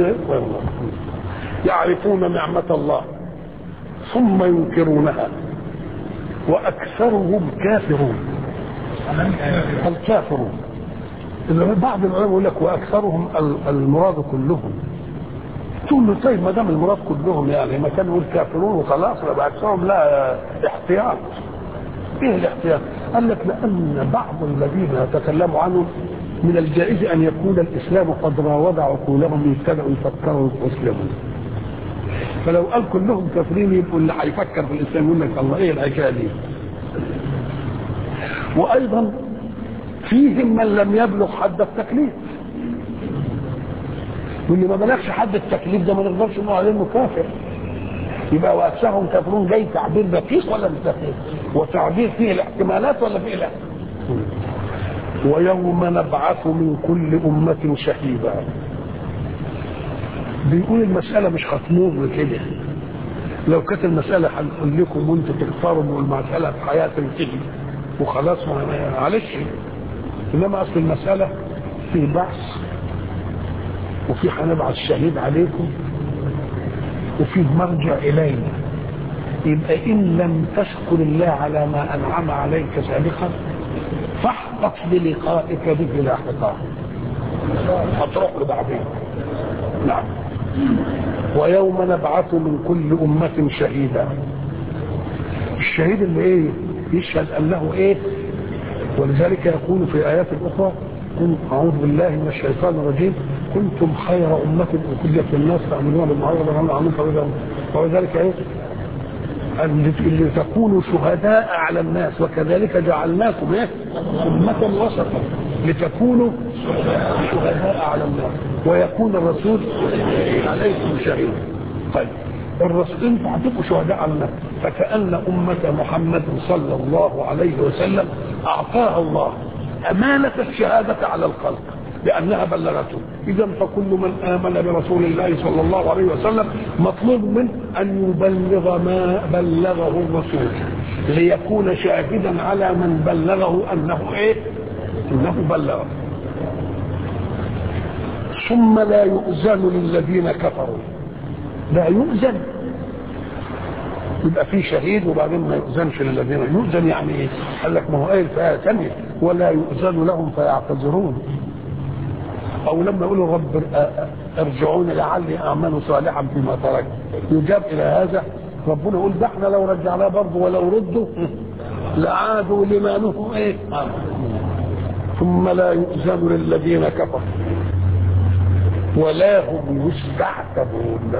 يعرفون نعمه الله ثم ينكرونها واكثرهم كافرون الكافرون بعض العلماء يقول لك واكثرهم المراد كلهم تقول له طيب ما دام المراد كلهم يعني ما كان يقول كافرون وخلاص يبقى اكثرهم لا احتياط ايه الاحتياط؟ قال لك لان بعض الذين يتكلموا عنهم من الجائز ان يكون الاسلام قد راود عقولهم يبتدأوا يفكروا ويسلموا فلو قال كلهم كافرين يبقوا اللي هيفكر في الاسلام يقول لك الله ايه الحكايه دي؟ وايضا فيهم من لم يبلغ حد التكليف واللي ما بلغش حد التكليف ده ما نقدرش نقول عليه انه كافر يبقى واكثرهم كافرون جاي تعبير دقيق ولا مش دقيق؟ وتعبير فيه الاحتمالات ولا فيه الاحتمالات؟ ويوم نبعث من كل أمة شهيدا بيقول المسألة مش هتمر كده لو كانت المسألة هنقول لكم وانتوا تكفروا والمسألة في حياة تنتهي وخلاص معلش انما اصل المسألة في بحث وفي هنبعث شهيد عليكم وفي مرجع الينا يبقى ان لم تشكر الله على ما انعم عليك سابقا فاحبط بلقائك به لاحقا هتروح له بعدين نعم ويوم نبعث من كل أمة شهيدا الشهيد اللي ايه يشهد انه ايه ولذلك يقول في ايات اخرى اعوذ بالله من الشيطان الرجيم كنتم خير امه اخرجت للناس تامنون بالمعروف وتنهون عن المنكر وذلك ايه اللي تكونوا شهداء على الناس وكذلك جعلناكم ايه امه وسطا لتكونوا شهداء على الناس ويكون الرسول عليكم شهيدا طيب الرسول انتوا هتبقوا شهداء على الناس فكأن أمة محمد صلى الله عليه وسلم أعطاها الله أمانة الشهادة على الخلق لأنها بلغته إذا فكل من آمن برسول الله صلى الله عليه وسلم مطلوب منه أن يبلغ ما بلغه الرسول ليكون شاهدا على من بلغه أنه إيه؟ أنه بلغه ثم لا يؤذن للذين كفروا لا يؤذن يبقى في شهيد وبعدين ما يؤذنش للذين يؤذن يعني ايه؟ قال لك ما هو قايل في ايه ثانيه ولا يؤذن لهم فيعتذرون او لما يقولوا رب ارجعون لعلي اعمل صالحا فيما ترك يجاب الى هذا ربنا يقول ده احنا لو رجعناه برضه ولو ردوا لعادوا لما نهوا ايه ثم لا يؤذن للذين كفروا ولا هم يستعتبون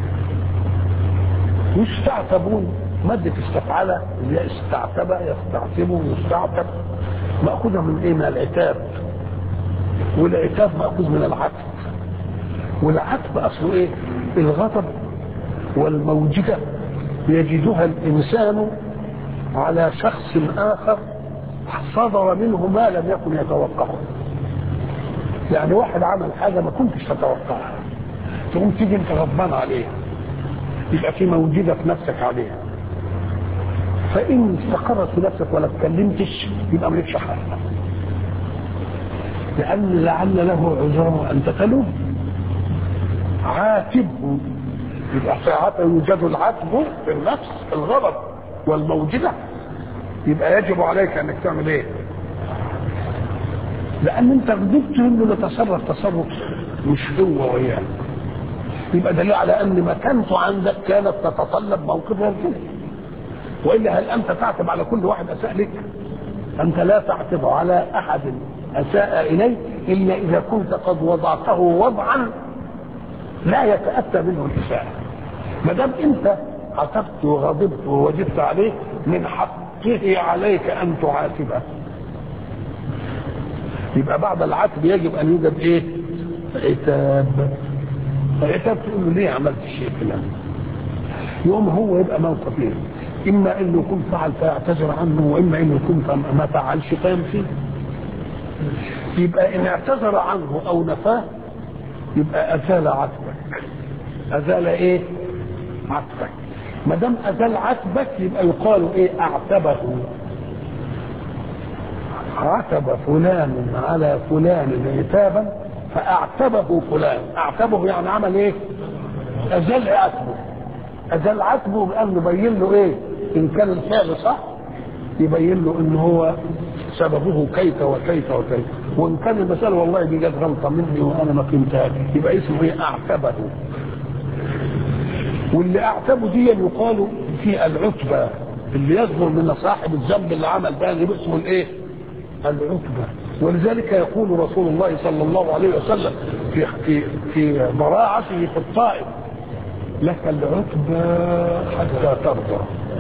يستعتبون مادة استفعل اللي هي استعتب يستعتب يستعتب مأخوذة من ايه من العتاب والعتاب مأخوذ من العتب والعتب أصله ايه الغضب والموجدة يجدها الإنسان على شخص آخر صدر منه ما لم يكن يتوقعه يعني واحد عمل حاجة ما كنتش تتوقعها تقوم تيجي انت غضبان عليها يبقى في موجودة في نفسك عليها فإن استقرت في نفسك ولا اتكلمتش يبقى مالكش حق لأن لعل له عذرا أن تتلوه عاتبه يبقى ساعات يوجد العتب في النفس الغضب والموجدة يبقى يجب عليك انك تعمل ايه لان انت غضبت انه يتصرف تصرف مش هو وياه يبقى دليل على ان مكانته عندك كانت تتطلب موقف غير كده والا هل انت تعتب على كل واحد اساء لك انت لا تعتب على احد اساء اليك الا اذا كنت قد وضعته وضعا لا يتاتى منه الاساءه ما دام انت عتبت وغضبت ووجدت عليه من حقه عليك ان تعاتبه يبقى بعد العتب يجب ان يوجد ايه عتاب العتاب تقول له ليه عملت الشيء فلان يوم هو يبقى موقفين اما انه يكون فعل فيعتذر عنه واما انه يكون ما فعلش فيمشي يبقى ان اعتذر عنه او نفاه يبقى ازال عتبك ازال ايه عتبك ما دام ازال عتبك يبقى يقال ايه اعتبه عتب فلان على فلان عتابا فاعتبه فلان اعتبه يعني عمل ايه ازال عتبه ازال عتبه بانه يبين له ايه ان كان الفعل صح يبين له ان هو سببه كيف وكيف وكيف وان كان المسألة والله دي جت غلطة مني وانا ما فهمتهاش يبقى اسمه ايه اعتبه واللي اعتبه دي يقال في العتبة اللي يصدر من صاحب الذنب اللي عمل ده اللي اسمه الايه العتبة ولذلك يقول رسول الله صلى الله عليه وسلم في في في براعته في الطائف لك العتبى حتى ترضى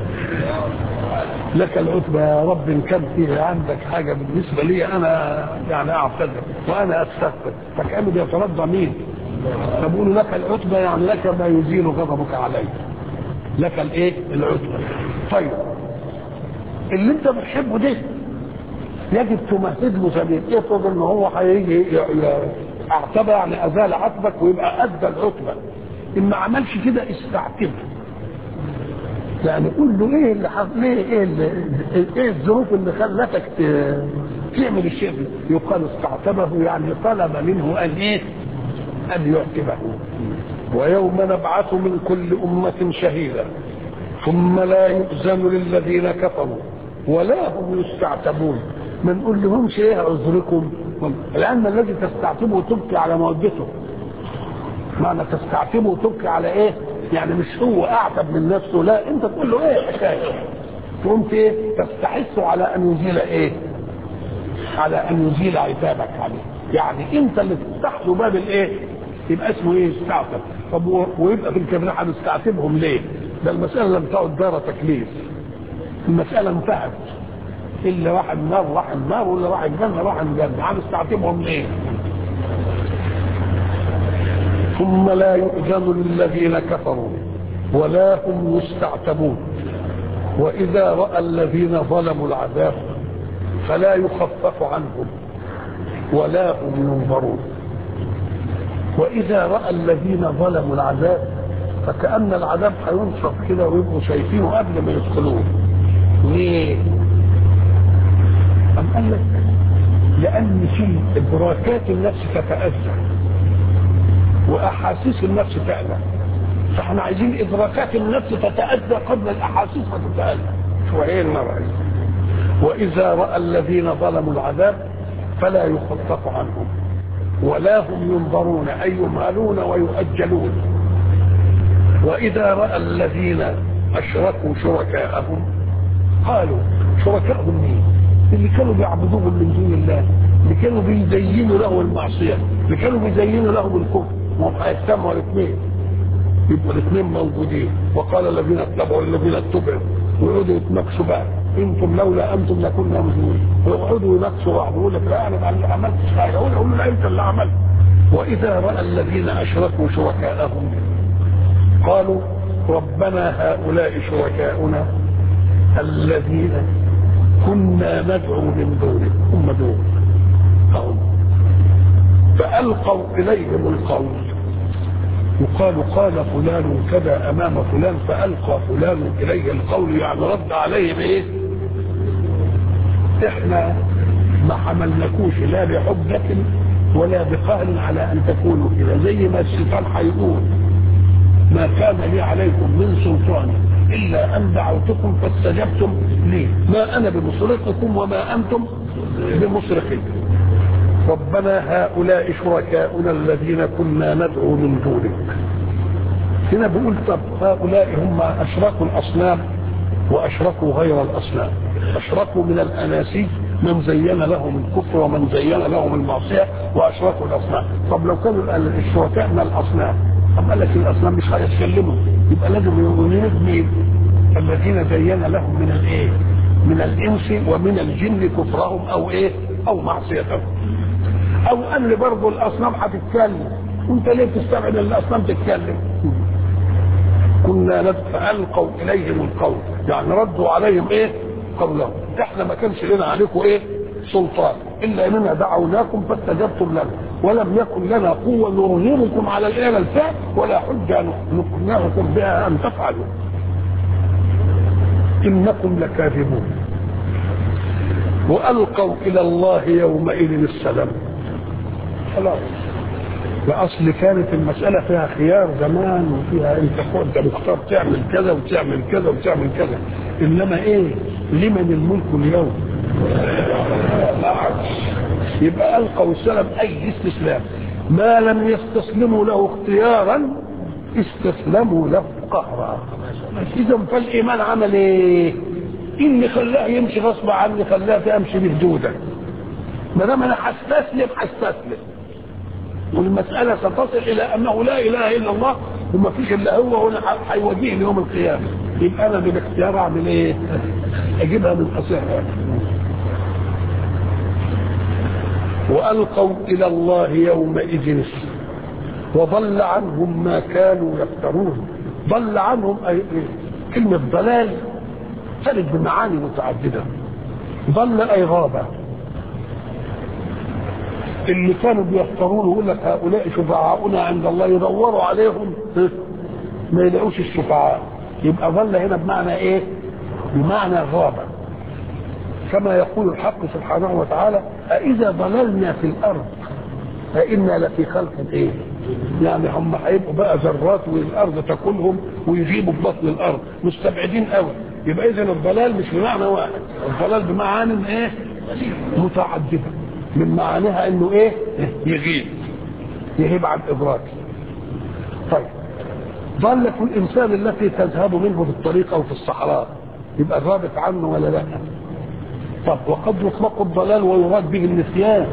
لك العتبى يا رب ان كان فيه عندك حاجه بالنسبه لي انا يعني اعتذر وانا استغفر فكانه بيترضى مين؟ فبقول لك العتبى يعني لك ما يزيل غضبك علي لك الايه؟ العتبى طيب اللي انت بتحبه ده يجب تمهد له سبيل افرض ان هو هيجي اعتبى يعني ازال عتبك ويبقى ادى العتبه ان ما عملش كده استعتبه يعني قول له ايه اللي حصل ليه ايه اللي ايه الظروف اللي خلتك ت- تعمل الشيء ده؟ يقال استعتبه يعني طلب منه ان ايه ان يعتبه ويوم نبعث من كل امه شهيدا ثم لا يؤذن للذين كفروا ولا هم يستعتبون ما نقول لهمش ايه عذركم لان الذي تستعتبه تبكي على مودته معنى تستعتبه وتبكي على ايه يعني مش هو اعتب من نفسه لا انت تقول له ايه الحكايه تقوم ايه تستحث على ان يزيل ايه على ان يزيل عتابك عليه يعني انت اللي تفتح له باب الايه يبقى اسمه ايه استعتب طب و- ويبقى في الكبير هنستعتبهم ليه ده المساله لم تعد دار تكليف المساله انتهت الا واحد نار راح النار ولا راح الجنه راح الجنه هنستعتبهم ليه ثم لا يؤذن للذين كفروا ولا هم يستعتبون واذا راى الذين ظلموا العذاب فلا يخفف عنهم ولا هم ينظرون واذا راى الذين ظلموا العذاب فكان العذاب هينشط كده ويبقوا شايفينه قبل ما يدخلوه ليه؟ أم قال لك لأن في إدراكات النفس تتأذى وأحاسيس النفس تعلى فاحنا عايزين إدراكات النفس تتأذى قبل الأحاسيس تتأذى شوية المرة وإذا رأى الذين ظلموا العذاب فلا يخفف عنهم ولا هم ينظرون أي يمهلون ويؤجلون وإذا رأى الذين أشركوا شركاءهم قالوا شركائهم مين؟ اللي كانوا بيعبدوهم من دون الله اللي كانوا بيزينوا له المعصية اللي كانوا بيزينوا له الكفر ما هم هيجتمعوا الاثنين يبقوا الاثنين موجودين وقال الذين اتبعوا الذين اتبعوا ويقعدوا يتناقشوا بقى انتم لولا انتم لكنا مسلمين ويقعدوا يناقشوا بعض يقول لك لا انا ما عملتش حاجه يقول يقول لا انت اللي عملت واذا راى الذين اشركوا شركاءهم قالوا ربنا هؤلاء شركاؤنا الذين كنا ندعو من دونك هم دون قوم فألقوا إليهم القول يقال قال فلان كذا أمام فلان فألقى فلان إليه القول يعني رد عليه بإيه؟ إحنا ما حملناكوش لا بحجة ولا بقهر على أن تكونوا كده زي ما الشيطان هيقول ما كان لي عليكم من سلطان إلا أن دعوتكم فاستجبتم لي ما أنا بمصرخكم وما أنتم بمصرخي ربنا هؤلاء شركاؤنا الذين كنا ندعو من دونك هنا بيقول طب هؤلاء هم أشركوا الأصنام وأشركوا غير الأصنام أشركوا من الأناسي من زين لهم الكفر ومن زين لهم المعصية وأشركوا الأصنام طب لو كانوا الشركاء من الأصنام طب قال لك الأصنام مش هيتكلموا يبقى لازم يريد مين الذين زين لهم من الايه من الانس ومن الجن كفرهم او ايه او معصيتهم او ان برضه الاصنام هتتكلم وانت ليه بتستبعد ان الاصنام تتكلم كنا ند- فالقوا اليهم القول يعني ردوا عليهم ايه قولهم احنا ما كانش لنا عليكم ايه سلطان الا اننا دعوناكم فاستجبتم لنا ولم يكن لنا قوه نرغمكم على الاله الفعل ولا حجه نقنعكم بها ان تفعلوا انكم لكاذبون والقوا الى الله يومئذ السلام خلاص واصل كانت المساله فيها خيار زمان وفيها انت كنت مختار تعمل كذا وتعمل كذا وتعمل كذا انما ايه لمن الملك اليوم لا عكس يبقى القوا السلام اي استسلام ما لم يستسلموا له اختيارا استسلموا له قهرا اذا فالايمان عمل ايه اللي خلاه يمشي غصب عني خلاه امشي بهدودا ما دام انا هستسلم هستسلم والمسألة ستصل إلى أنه لا إله إلا الله وما فيش إلا هو هنا هيواجهني يوم القيامة يبقى أنا بالاختيار أعمل إيه؟ أجيبها من قصيرها وألقوا إلى الله يومئذ وضل عنهم ما كانوا يفترون ضل عنهم أي إيه؟ كلمة ضلال ترد بمعاني متعددة ضل أي غابة اللي كانوا بيختارون يقول لك هؤلاء شفعاؤنا عند الله يدوروا عليهم ما يلاقوش الشفعاء يبقى ضل هنا بمعنى ايه بمعنى غاب كما يقول الحق سبحانه وتعالى أإذا ضللنا في الأرض فإنا لفي خلق إيه؟ يعني هم هيبقوا بقى ذرات والأرض تاكلهم ويجيبوا في بطن الأرض مستبعدين قوي يبقى إذا الضلال مش بمعنى واحد الضلال بمعاني إيه؟ متعددة من معانيها إنه إيه؟ يغيب يغيب عن إدراكه طيب ضلت الإنسان التي تذهب منه في الطريق أو في الصحراء يبقى غابت عنه ولا لا؟ طب وقد يطلق الضلال ويراد به النسيان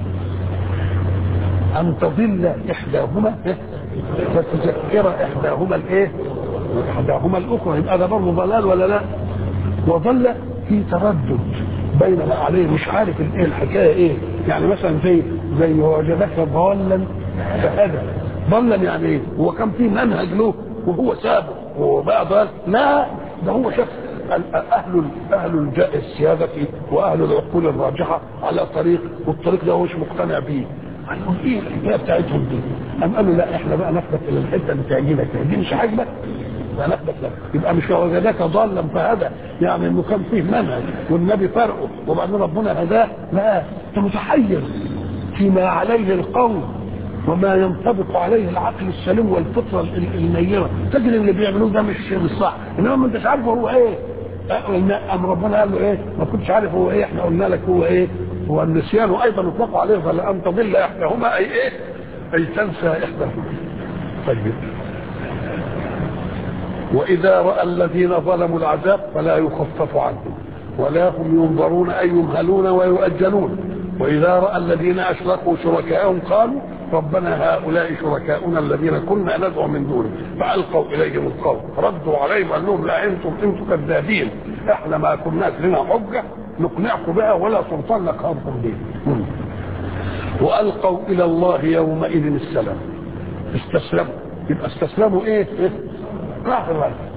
أن تضل إحداهما فتذكر إحداهما الإيه؟ إحداهما الأخرى يبقى ده برضه ضلال ولا لا؟ وظل في تردد بين ما عليه مش عارف الإيه الحكاية إيه؟ يعني مثلا زي زي وجدك ضالا فهدى ضلا يعني إيه؟ هو كان في منهج له وهو سابه وهو بقى ضال لا ده هو شخص اهل اهل السياده واهل العقول الراجحه على طريق والطريق ده هو مش مقتنع بيه قال لهم ايه الحكايه بتاعتهم دي؟ قام قالوا لا احنا بقى نثبت الى الحته اللي تعجبك دي مش عاجبك لا نثبت لك يبقى مش وجدك ضالا فهدى يعني انه كان فيه منهج والنبي فرقه وبعدين ربنا هداه لا انت متحير فيما عليه القول وما ينطبق عليه العقل السليم والفطره النيره تجد اللي بيعملوه ده مش مش صح انما ما انتش عارف هو ايه ام ربنا قال له ايه ما كنتش عارف هو ايه احنا قلنا لك هو ايه هو النسيان ايضا يطلق عليه فلان تضل احداهما اي ايه اي تنسى احداهما طيب واذا راى الذين ظلموا العذاب فلا يخفف عنهم ولا هم ينظرون اي يمهلون ويؤجلون واذا راى الذين اشركوا شركاءهم قالوا ربنا هؤلاء شركاؤنا الذين كنا ندعو من دونه فالقوا اليهم القول ردوا عليهم قال لهم لا انتم انتم كذابين احنا ما كناش لنا حجه نقنعكم بها ولا سلطان نقهركم به والقوا الى الله يومئذ السلام استسلموا يبقى استسلموا ايه؟ إيه؟ راح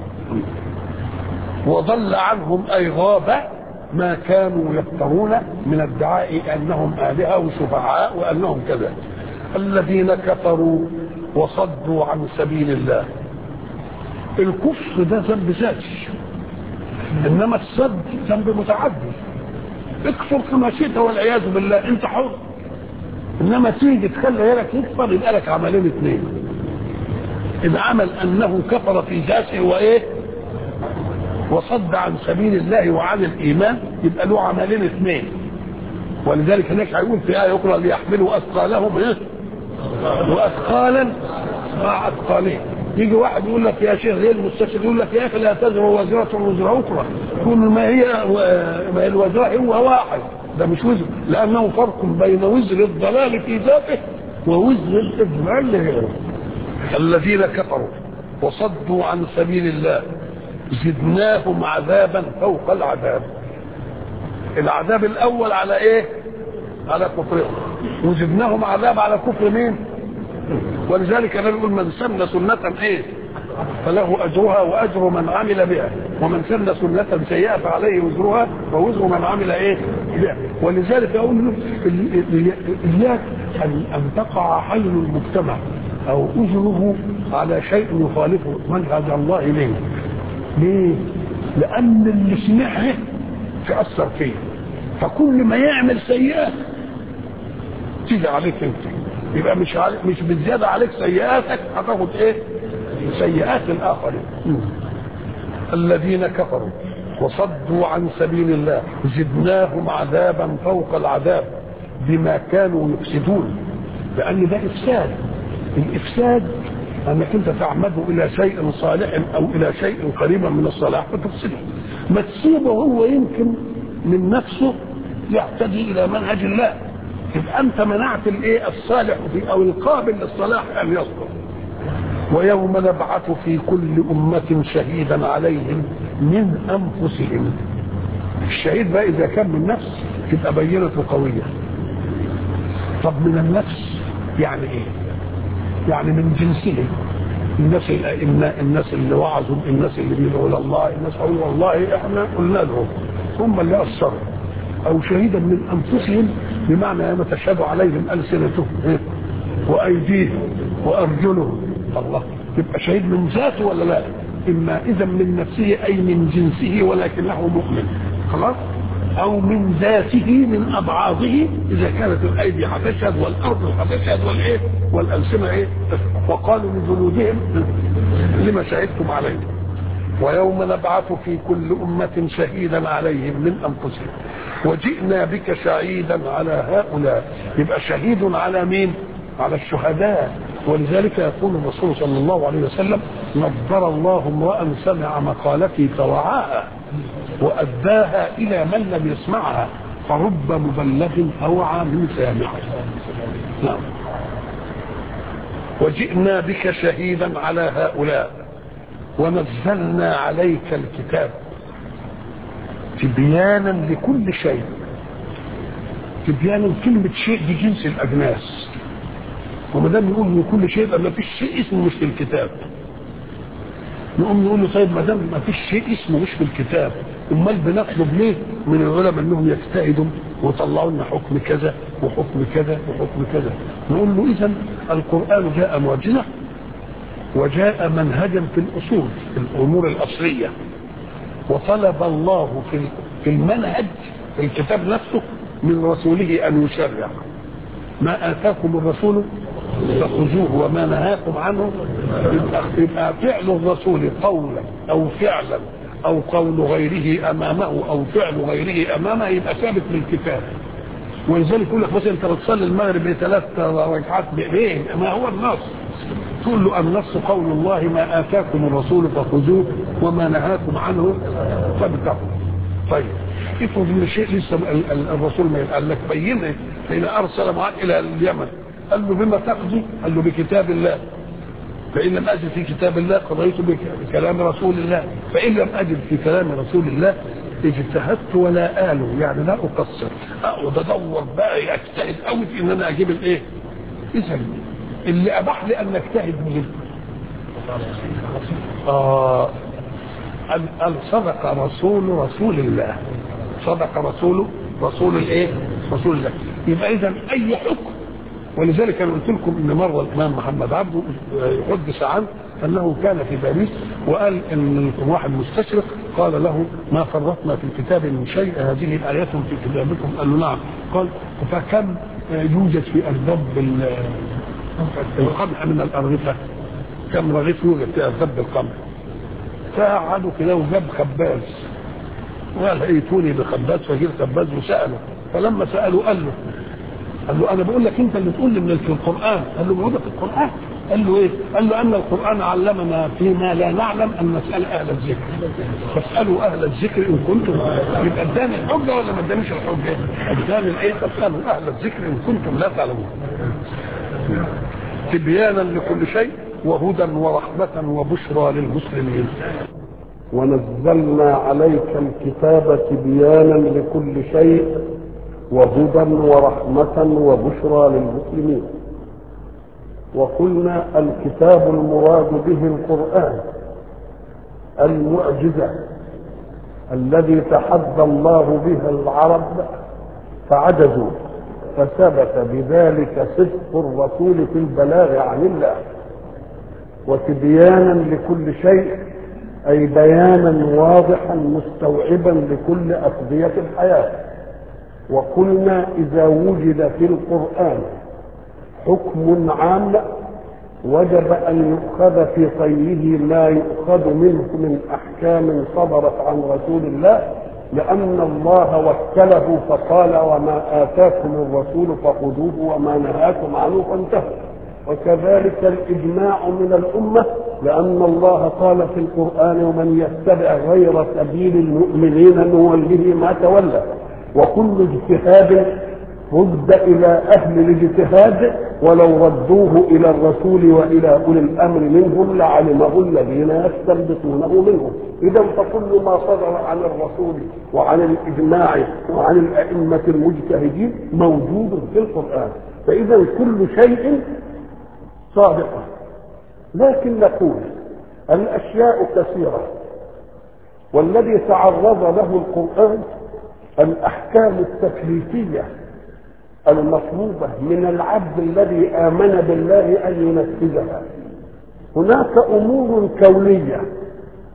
وضل عنهم اي غاب ما كانوا يفترون من ادعاء انهم الهه وشفعاء وانهم كذا الذين كفروا وصدوا عن سبيل الله الكفر ده ذنب ذاتي انما الصد ذنب متعدي اكفر كما شئت والعياذ بالله انت حر انما تيجي تخلي غيرك يكفر يبقى لك عملين اثنين اذا عمل انه كفر في ذاته وايه وصد عن سبيل الله وعن الايمان يبقى له عملين اثنين ولذلك هناك هيقول في ايه اخرى ليحملوا اثقالهم ايه واثقالا مع اثقالهم يجي واحد يقول لك يا شيخ غير المستشفى يقول لك يا اخي لا تزر وزرة وزر اخرى يقول ما هي ما هي الوزر هو واحد ده مش وزر لانه فرق بين وزر الضلال في ذاته ووزر الاضلال لغيره الذين كفروا وصدوا عن سبيل الله زدناهم عذابا فوق العذاب العذاب الاول على ايه على كفرهم وزدناهم عذاب على كفر مين ولذلك النبي يقول من سن سنة ايه فله اجرها واجر من عمل بها ومن سن سنة سيئة فعليه وزرها ووزر من عمل ايه بها ولذلك اقول اياك ان ان تقع حل المجتمع او اجره على شيء يخالف منهج الله اليه ليه؟ لان اللي سمعه تاثر فيه فكل ما يعمل سيئه تيجي عليك انت يبقى مش عليك مش بالزياده عليك سيئاتك هتاخد ايه؟ سيئات الاخرين الذين كفروا وصدوا عن سبيل الله زدناهم عذابا فوق العذاب بما كانوا يفسدون لان ده افساد الافساد انك انت تعمده الى شيء صالح او الى شيء قريبا من الصلاح فتفسده ما تسيبه هو يمكن من نفسه يهتدي الى منهج الله يبقى انت منعت الايه الصالح فيه او القابل للصلاح ان يصلح ويوم نبعث في كل أمة شهيدا عليهم من أنفسهم الشهيد بقى إذا كان من نفس تبقى بينته قوية طب من النفس يعني إيه؟ يعني من جنسه الناس الأئمة الناس اللي وعظوا الناس اللي بيدعوا إلى الله الناس قالوا والله إحنا قلنا لهم هم اللي أثروا أو شهيدا من أنفسهم بمعنى ما تشهد عليهم ألسنتهم وأيديهم وأرجلهم الله يبقى شهيد من ذاته ولا لا إما إذا من نفسه أي من جنسه ولكنه مؤمن خلاص أو من ذاته من أبعاضه إذا كانت الأيدي هتشهد والأرض هتشهد والإيه والألسنة إيه وقالوا لجلودهم لما شهدتم عليه ويوم نبعث في كل أمة شهيدا عليهم من أنفسهم وجئنا بك شهيدا على هؤلاء يبقى شهيد على مين على الشهداء ولذلك يقول الرسول صلى الله عليه وسلم نظر الله امرأ سمع مقالتي فوعاها وأداها إلى من لم يسمعها فرب مبلغ أوعى من سامع نعم وجئنا بك شهيدا على هؤلاء ونزلنا عليك الكتاب تبيانا لكل شيء تبيانا كلمة شيء دي جنس الأجناس وما دام يقول من كل شيء يبقى ما فيش شيء اسمه مش في الكتاب نقوم نقول له طيب ما دام ما فيش شيء اسمه مش في الكتاب امال بنطلب ليه من العلماء انهم يجتهدوا ويطلعوا لنا حكم كذا وحكم كذا وحكم كذا نقول له اذا القران جاء معجزه وجاء منهجا في الاصول في الامور الاصليه وطلب الله في في المنهج في الكتاب نفسه من رسوله ان يشرع ما اتاكم الرسول فخذوه وما نهاكم عنه يبقى, يبقى فعل الرسول قولا او فعلا او قول غيره امامه او فعل غيره امامه يبقى ثابت بالكتاب ولذلك يقول لك مثلا انت بتصلي المغرب بثلاث ركعات بايه ما هو النص تقول له النص قول الله ما اتاكم الرسول فخذوه وما نهاكم عنه فابتغوا طيب افرض ان شيء لسه الرسول ما قال لك بينه حين ارسل معاذ الى اليمن قال له بما تقضي؟ قال له بكتاب الله فإن لم أجد في كتاب الله قضيت بكلام رسول الله فإن لم أجد في كلام رسول الله اجتهدت ولا آله يعني لا أقصر أقعد أدور بقى أجتهد قوي في إن أنا أجيب الإيه؟ إذا اللي أباح لي أن أجتهد مين؟ آه أن صدق رسول رسول الله صدق رسول رسول الإيه؟ رسول الله يبقى إذا أي حكم ولذلك انا قلت لكم ان مره الامام محمد عبده يحدث عنه انه كان في باريس وقال ان واحد مستشرق قال له ما فرطنا في الكتاب من شيء هذه ايات في كتابكم قال له نعم قال فكم يوجد في اردب القمح من الارغفه كم رغيف يوجد في اردب القمح فقعدوا كده وجاب خباز وقال ائتوني بخباز فجيب خباز وساله فلما ساله قال له قال له انا بقول لك انت اللي تقول لي من في القران قال له موجوده في القران قال له ايه؟ قال له ان القران علمنا فيما لا نعلم ان نسال اهل الذكر فاسالوا اهل الذكر ان كنتم يبقى اداني الحجه ولا ما ادانيش الحجه؟ اداني الايه؟ فاسالوا اهل الذكر ان كنتم لا تعلمون تبيانا لكل شيء وهدى ورحمه وبشرى للمسلمين ونزلنا عليك الكتاب تبيانا لكل شيء وهدى ورحمة وبشرى للمسلمين وقلنا الكتاب المراد به القرآن المعجزة الذي تحدى الله بها العرب فعجزوا فثبت بذلك صدق الرسول في البلاغ عن الله وتبيانا لكل شيء أي بيانا واضحا مستوعبا لكل أقضية الحياة وقلنا إذا وجد في القرآن حكم عام وجب أن يؤخذ في طيه ما يؤخذ منه من أحكام صدرت عن رسول الله لأن الله وكله فقال وما آتاكم الرسول فخذوه وما نهاكم عنه فانتهوا وكذلك الإجماع من الأمة لأن الله قال في القرآن ومن يتبع غير سبيل المؤمنين نوله ما تولى وكل اجتهاد رد الى اهل الاجتهاد ولو ردوه الى الرسول والى اولي الامر منهم لعلمه الذين يستنبطونه منهم اذا فكل ما صدر عن الرسول وعن الاجماع وعن الائمه المجتهدين موجود في القران فاذا كل شيء صادق لكن نقول الاشياء كثيره والذي تعرض له القران الاحكام التكليفيه المطلوبه من العبد الذي امن بالله ان ينفذها هناك امور كونيه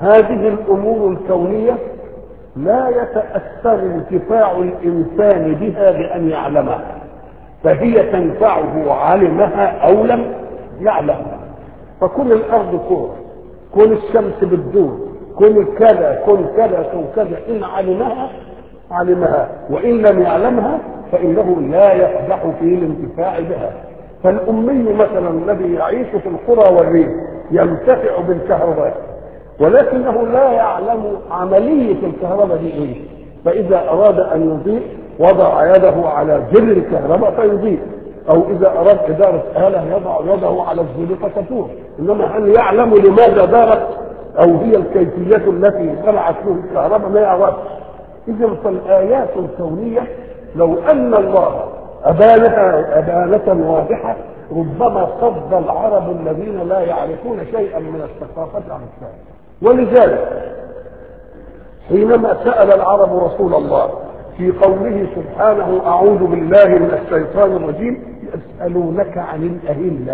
هذه الامور الكونيه لا يتاثر انتفاع الانسان بها بان يعلمها فهي تنفعه علمها او لم يعلمها فكل الارض كوره كل الشمس بتدور كل كذا كل كذا كل كذا ان علمها علمها وان لم يعلمها فانه لا يقدح في الانتفاع بها فالامي مثلا الذي يعيش في القرى والريف ينتفع بالكهرباء ولكنه لا يعلم عمليه الكهرباء دي ايه فاذا اراد ان يضيء وضع يده على زر الكهرباء فيضيء او اذا اراد اداره اله يضع يده على الزر فتدور انما هل يعلم لماذا دارت او هي الكيفيه التي طلعت له الكهرباء ما يعرفش اذا فالايات الكونيه لو ان الله ابانها ابانه واضحه ربما صد العرب الذين لا يعرفون شيئا من الثقافه عن الشام ولذلك حينما سال العرب رسول الله في قوله سبحانه أعوذ بالله من الشيطان الرجيم يسألونك عن الأهلة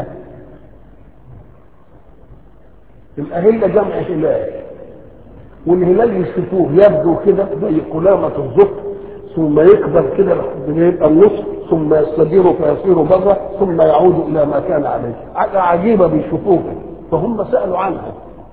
الأهلة جمع هلال والهلال يشوفوه يبدو كده زي قلامة الزفت ثم يكبر كده لحد ما يبقى النصف ثم يستدير فيصير بره ثم يعود إلى ما كان عليه حاجة عجيبة بيشوفوها فهم سألوا عنها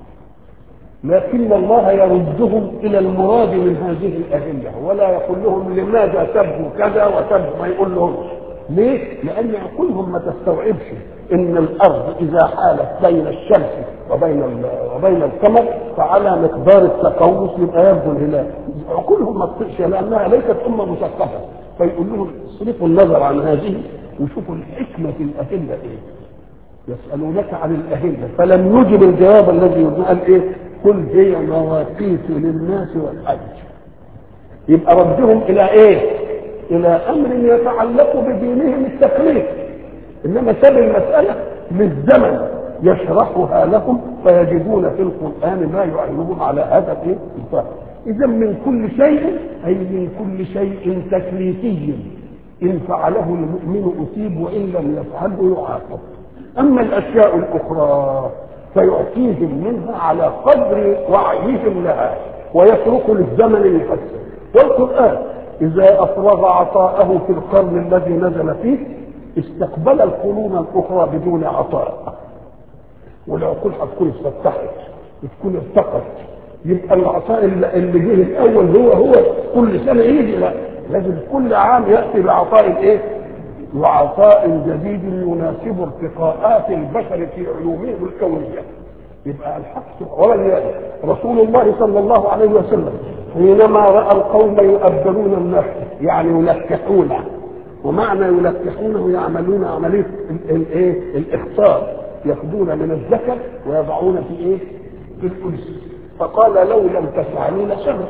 لكن الله يردهم الى المراد من هذه الادله ولا يقول لهم لماذا تبدو كذا وتبدو ما يقول لهم ليه؟ لان عقولهم ما تستوعبش ان الارض اذا حالت بين الشمس وبين وبين القمر فعلى مقدار التقوس يبقى يبدو الهلال عقولهم ما تطيقش لانها ليست امه مثقفه فيقول لهم اصرفوا النظر عن هذه وشوفوا الحكمه في الادله ايه يسألونك عن الأهلة فلم يجب الجواب الذي يقال إيه قل هي مواقيت للناس والحج يبقى ردهم إلى إيه إلى أمر يتعلق بدينهم التكليف إنما ساب المسألة للزمن يشرحها لهم فيجدون في القرآن ما يعينهم على هذا الإيه الفهم إذا من كل شيء أي من كل شيء تكليفي إن فعله المؤمن أصيب وإن لم يفعله يعاقب أما الأشياء الأخرى فيعطيهم منها على قدر وعيهم لها ويترك للزمن يفسر والقرآن إذا أفرغ عطاءه في القرن الذي نزل فيه استقبل القرون الأخرى بدون عطاء والعقول هتكون اتفتحت وتكون ارتقت يبقى العطاء اللي جه الأول هو هو كل سنة يجي لا لازم كل عام يأتي بعطاء الإيه؟ وعطاء جديد يناسب ارتقاءات البشر في علومهم الكونيه يبقى الحق ولن رسول الله صلى الله عليه وسلم حينما راى القوم يؤبرون النفس يعني يلكحونه ومعنى يلكحونه يعملون عمليه الايه الاخصار ياخذون من الذكر ويضعون في ايه في الانس فقال لو لم تفعلوا لشر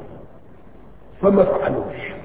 فما فعلوش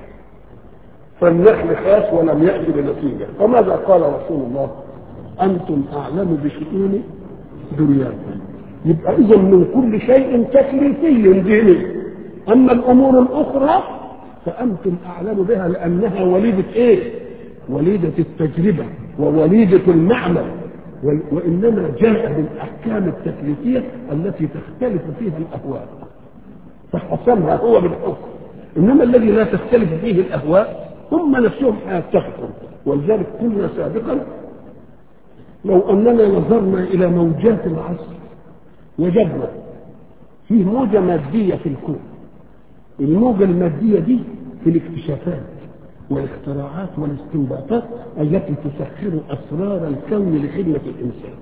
فالنخل خاس ولم يأتي بنتيجة فماذا قال رسول الله أنتم أعلم بشؤون دنياكم يبقى إذا من كل شيء تكليفي ديني أما الأمور الأخرى فأنتم أعلم بها لأنها وليدة إيه؟ وليدة التجربة ووليدة المعمل وإنما جاء بالأحكام التكليفية التي تختلف فيها الأهواء فحسمها هو بالحكم إنما الذي لا تختلف فيه الأهواء هم نفسهم هيتفقوا ولذلك قلنا سابقا لو اننا نظرنا الى موجات العصر وجدنا فيه موجه ماديه في الكون الموجه الماديه دي في الاكتشافات والاختراعات والاستنباطات التي تسخر اسرار الكون لخدمه الانسان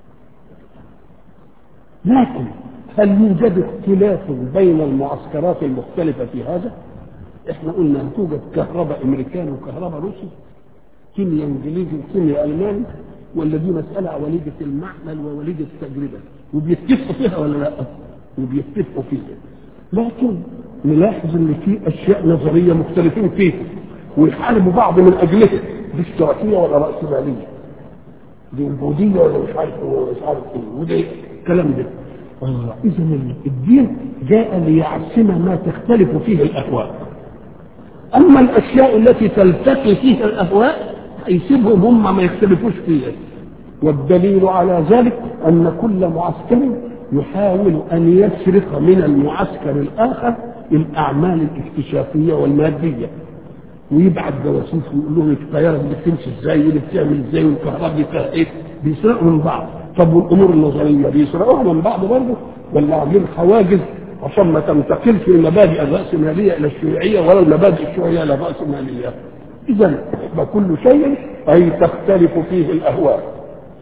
لكن هل يوجد اختلاف بين المعسكرات المختلفه في هذا؟ احنا قلنا ان توجد كهرباء امريكاني وكهرباء روسي كيمياء انجليزي وكيمياء الماني ولا دي مساله وليده المعمل ووليده التجربه وبيتفقوا فيها ولا لا؟ وبيتفقوا فيها لكن نلاحظ ان في اشياء نظريه مختلفين فيها ويحاربوا بعض من اجلها دي اشتراكيه ولا راسماليه؟ دي عبوديه ولا مش عارف مش عارف ايه وده الكلام ده آه اذا الدين جاء ليعصم ما تختلف فيه الاهواء اما الاشياء التي تلتقي فيها الاهواء يسيبهم هم ما يختلفوش فيها والدليل على ذلك ان كل معسكر يحاول ان يسرق من المعسكر الاخر الاعمال الاكتشافيه والماديه ويبعت جواسيس ويقول لهم الطياره دي بتمشي ازاي ودي بتعمل ازاي والكهرباء دي فيها ايه بيسرقوا من بعض طب والامور النظريه بيسرقوها من بعض برضه ولا عاملين حواجز عشان ما تنتقلش المبادئ الراسماليه الى الشيوعيه ولا المبادئ الشيوعيه الى الراسماليه اذا فكل شيء اي تختلف فيه الاهواء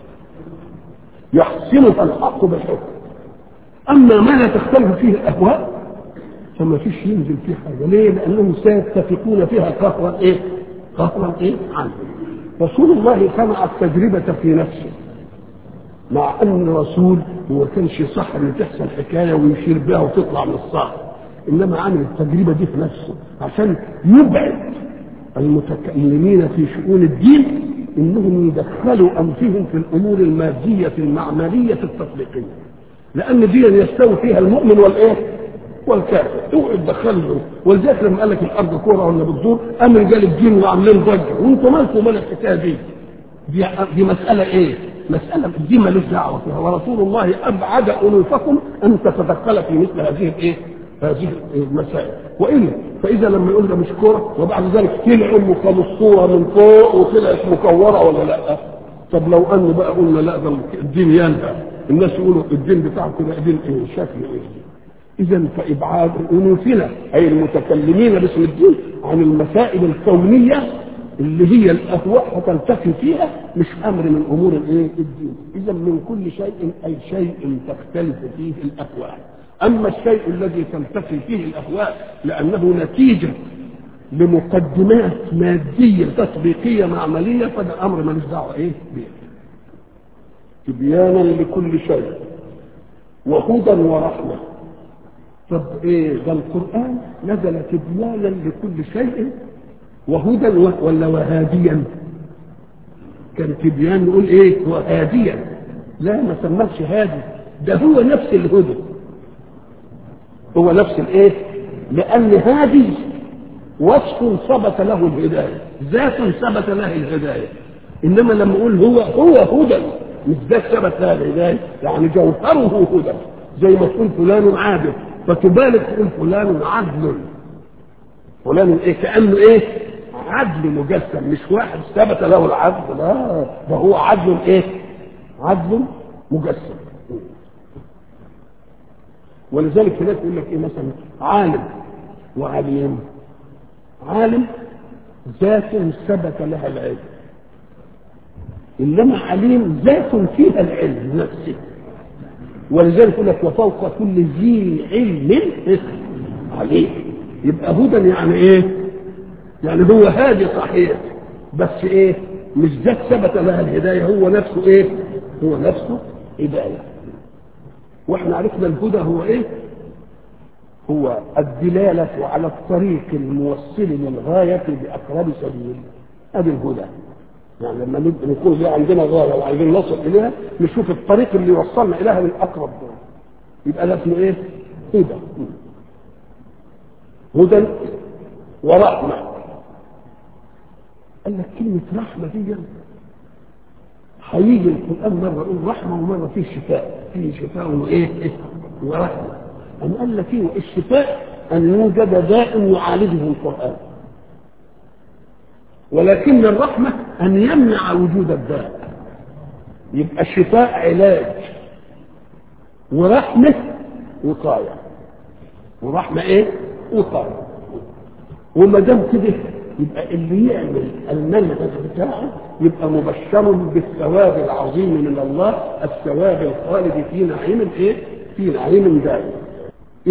يحسمها الحق بالحكم اما ما لا تختلف فيه الاهواء فما فيش ينزل فيه حاجه ليه؟ لانهم سيتفقون فيها قهرا ايه؟ قهرا ايه؟ عنه رسول الله صنع التجربه في نفسه مع ان الرسول هو كانش صح ان تحصل حكايه ويشير بها وتطلع من الصح انما عمل التجربه دي في نفسه عشان يبعد المتكلمين في شؤون الدين انهم يدخلوا انفسهم في الامور الماديه المعمليه التطبيقيه لان دي يستوي فيها المؤمن والايه؟ والكافر اوعوا تدخلوا ولذلك لما قال لك الارض كوره ولا بتدور قام رجال الدين وعاملين ضجه وانتوا مالكم مال الحكايه دي دي دي مساله ايه؟ مساله دي مالوش دعوه فيها ورسول الله ابعد انوفكم ان تتدخل في مثل هذه الايه؟ هذه المسائل والا فاذا لما يقول ده مش كوره وبعد ذلك طلعوا كمسطوره من فوق وطلعت مكوره ولا لا؟ طب لو ان بقى قلنا لا ده الدين ينبع الناس يقولوا الدين بتاعكم ده دين ايه؟ شكله ايه؟ اذا فابعاد انوفنا اي المتكلمين باسم الدين عن المسائل الكونيه اللي هي الاهواء هتلتقي فيها مش امر من امور الايه الدين اذا من كل شيء اي شيء تختلف فيه الاهواء اما الشيء الذي تلتقي فيه الاهواء لانه نتيجه لمقدمات ماديه تطبيقيه معمليه فده امر ملوش دعوه ايه به تبيانا لكل شيء وهدى ورحمه طب ايه ده القران نزل تبيانا لكل شيء وهدى ولا وهاديا كان تبيان نقول ايه وهاديا لا ما سماش هادي ده هو نفس الهدى هو نفس الايه لان هادي وصف ثبت له الهدايه ذات ثبت له الهدايه انما لما اقول هو هو هدى مش ذات ثبت له الهدايه يعني جوهره هدى زي ما تقول فلان عابد فتبالغ تقول فلان عدل فلان ايه كانه ايه عدل مجسم مش واحد ثبت له العدل لا ده هو عدل ايه عدل مجسم ولذلك هناك يقول لك ايه مثلا عالم وعليم عالم ذات ثبت لها العلم انما عليم ذات فيها العلم نفسه ولذلك يقول لك وفوق كل ذي علم عليه يبقى هدى يعني ايه يعني هو هادي صحيح بس ايه مش ذات ثبت لها الهدايه هو نفسه ايه هو نفسه هدايه واحنا عرفنا الهدى هو ايه هو الدلالة على الطريق الموصل للغاية بأقرب سبيل هذا الهدى يعني لما نكون في عندنا غاية وعايزين نصل إليها نشوف الطريق اللي يوصلنا إليها للأقرب دول يبقى ده اسمه إيه؟ هدى هدى ورحمة قال لك كلمة رحمة دي هيجي القرآن مرة يقول رحمة ومرة فيه شفاء فيه شفاء وإيه؟ ورحمة أم قال لك إيه الشفاء أن يوجد داء يعالجه القرآن ولكن الرحمة أن يمنع وجود الداء يبقى الشفاء علاج ورحمة وقاية ورحمة إيه؟ وقاية وما دام كده يبقى اللي يعمل المنهج بتاعه يبقى مبشر بالثواب العظيم من الله الثواب الخالد في نعيم ايه؟ في نعيم دائم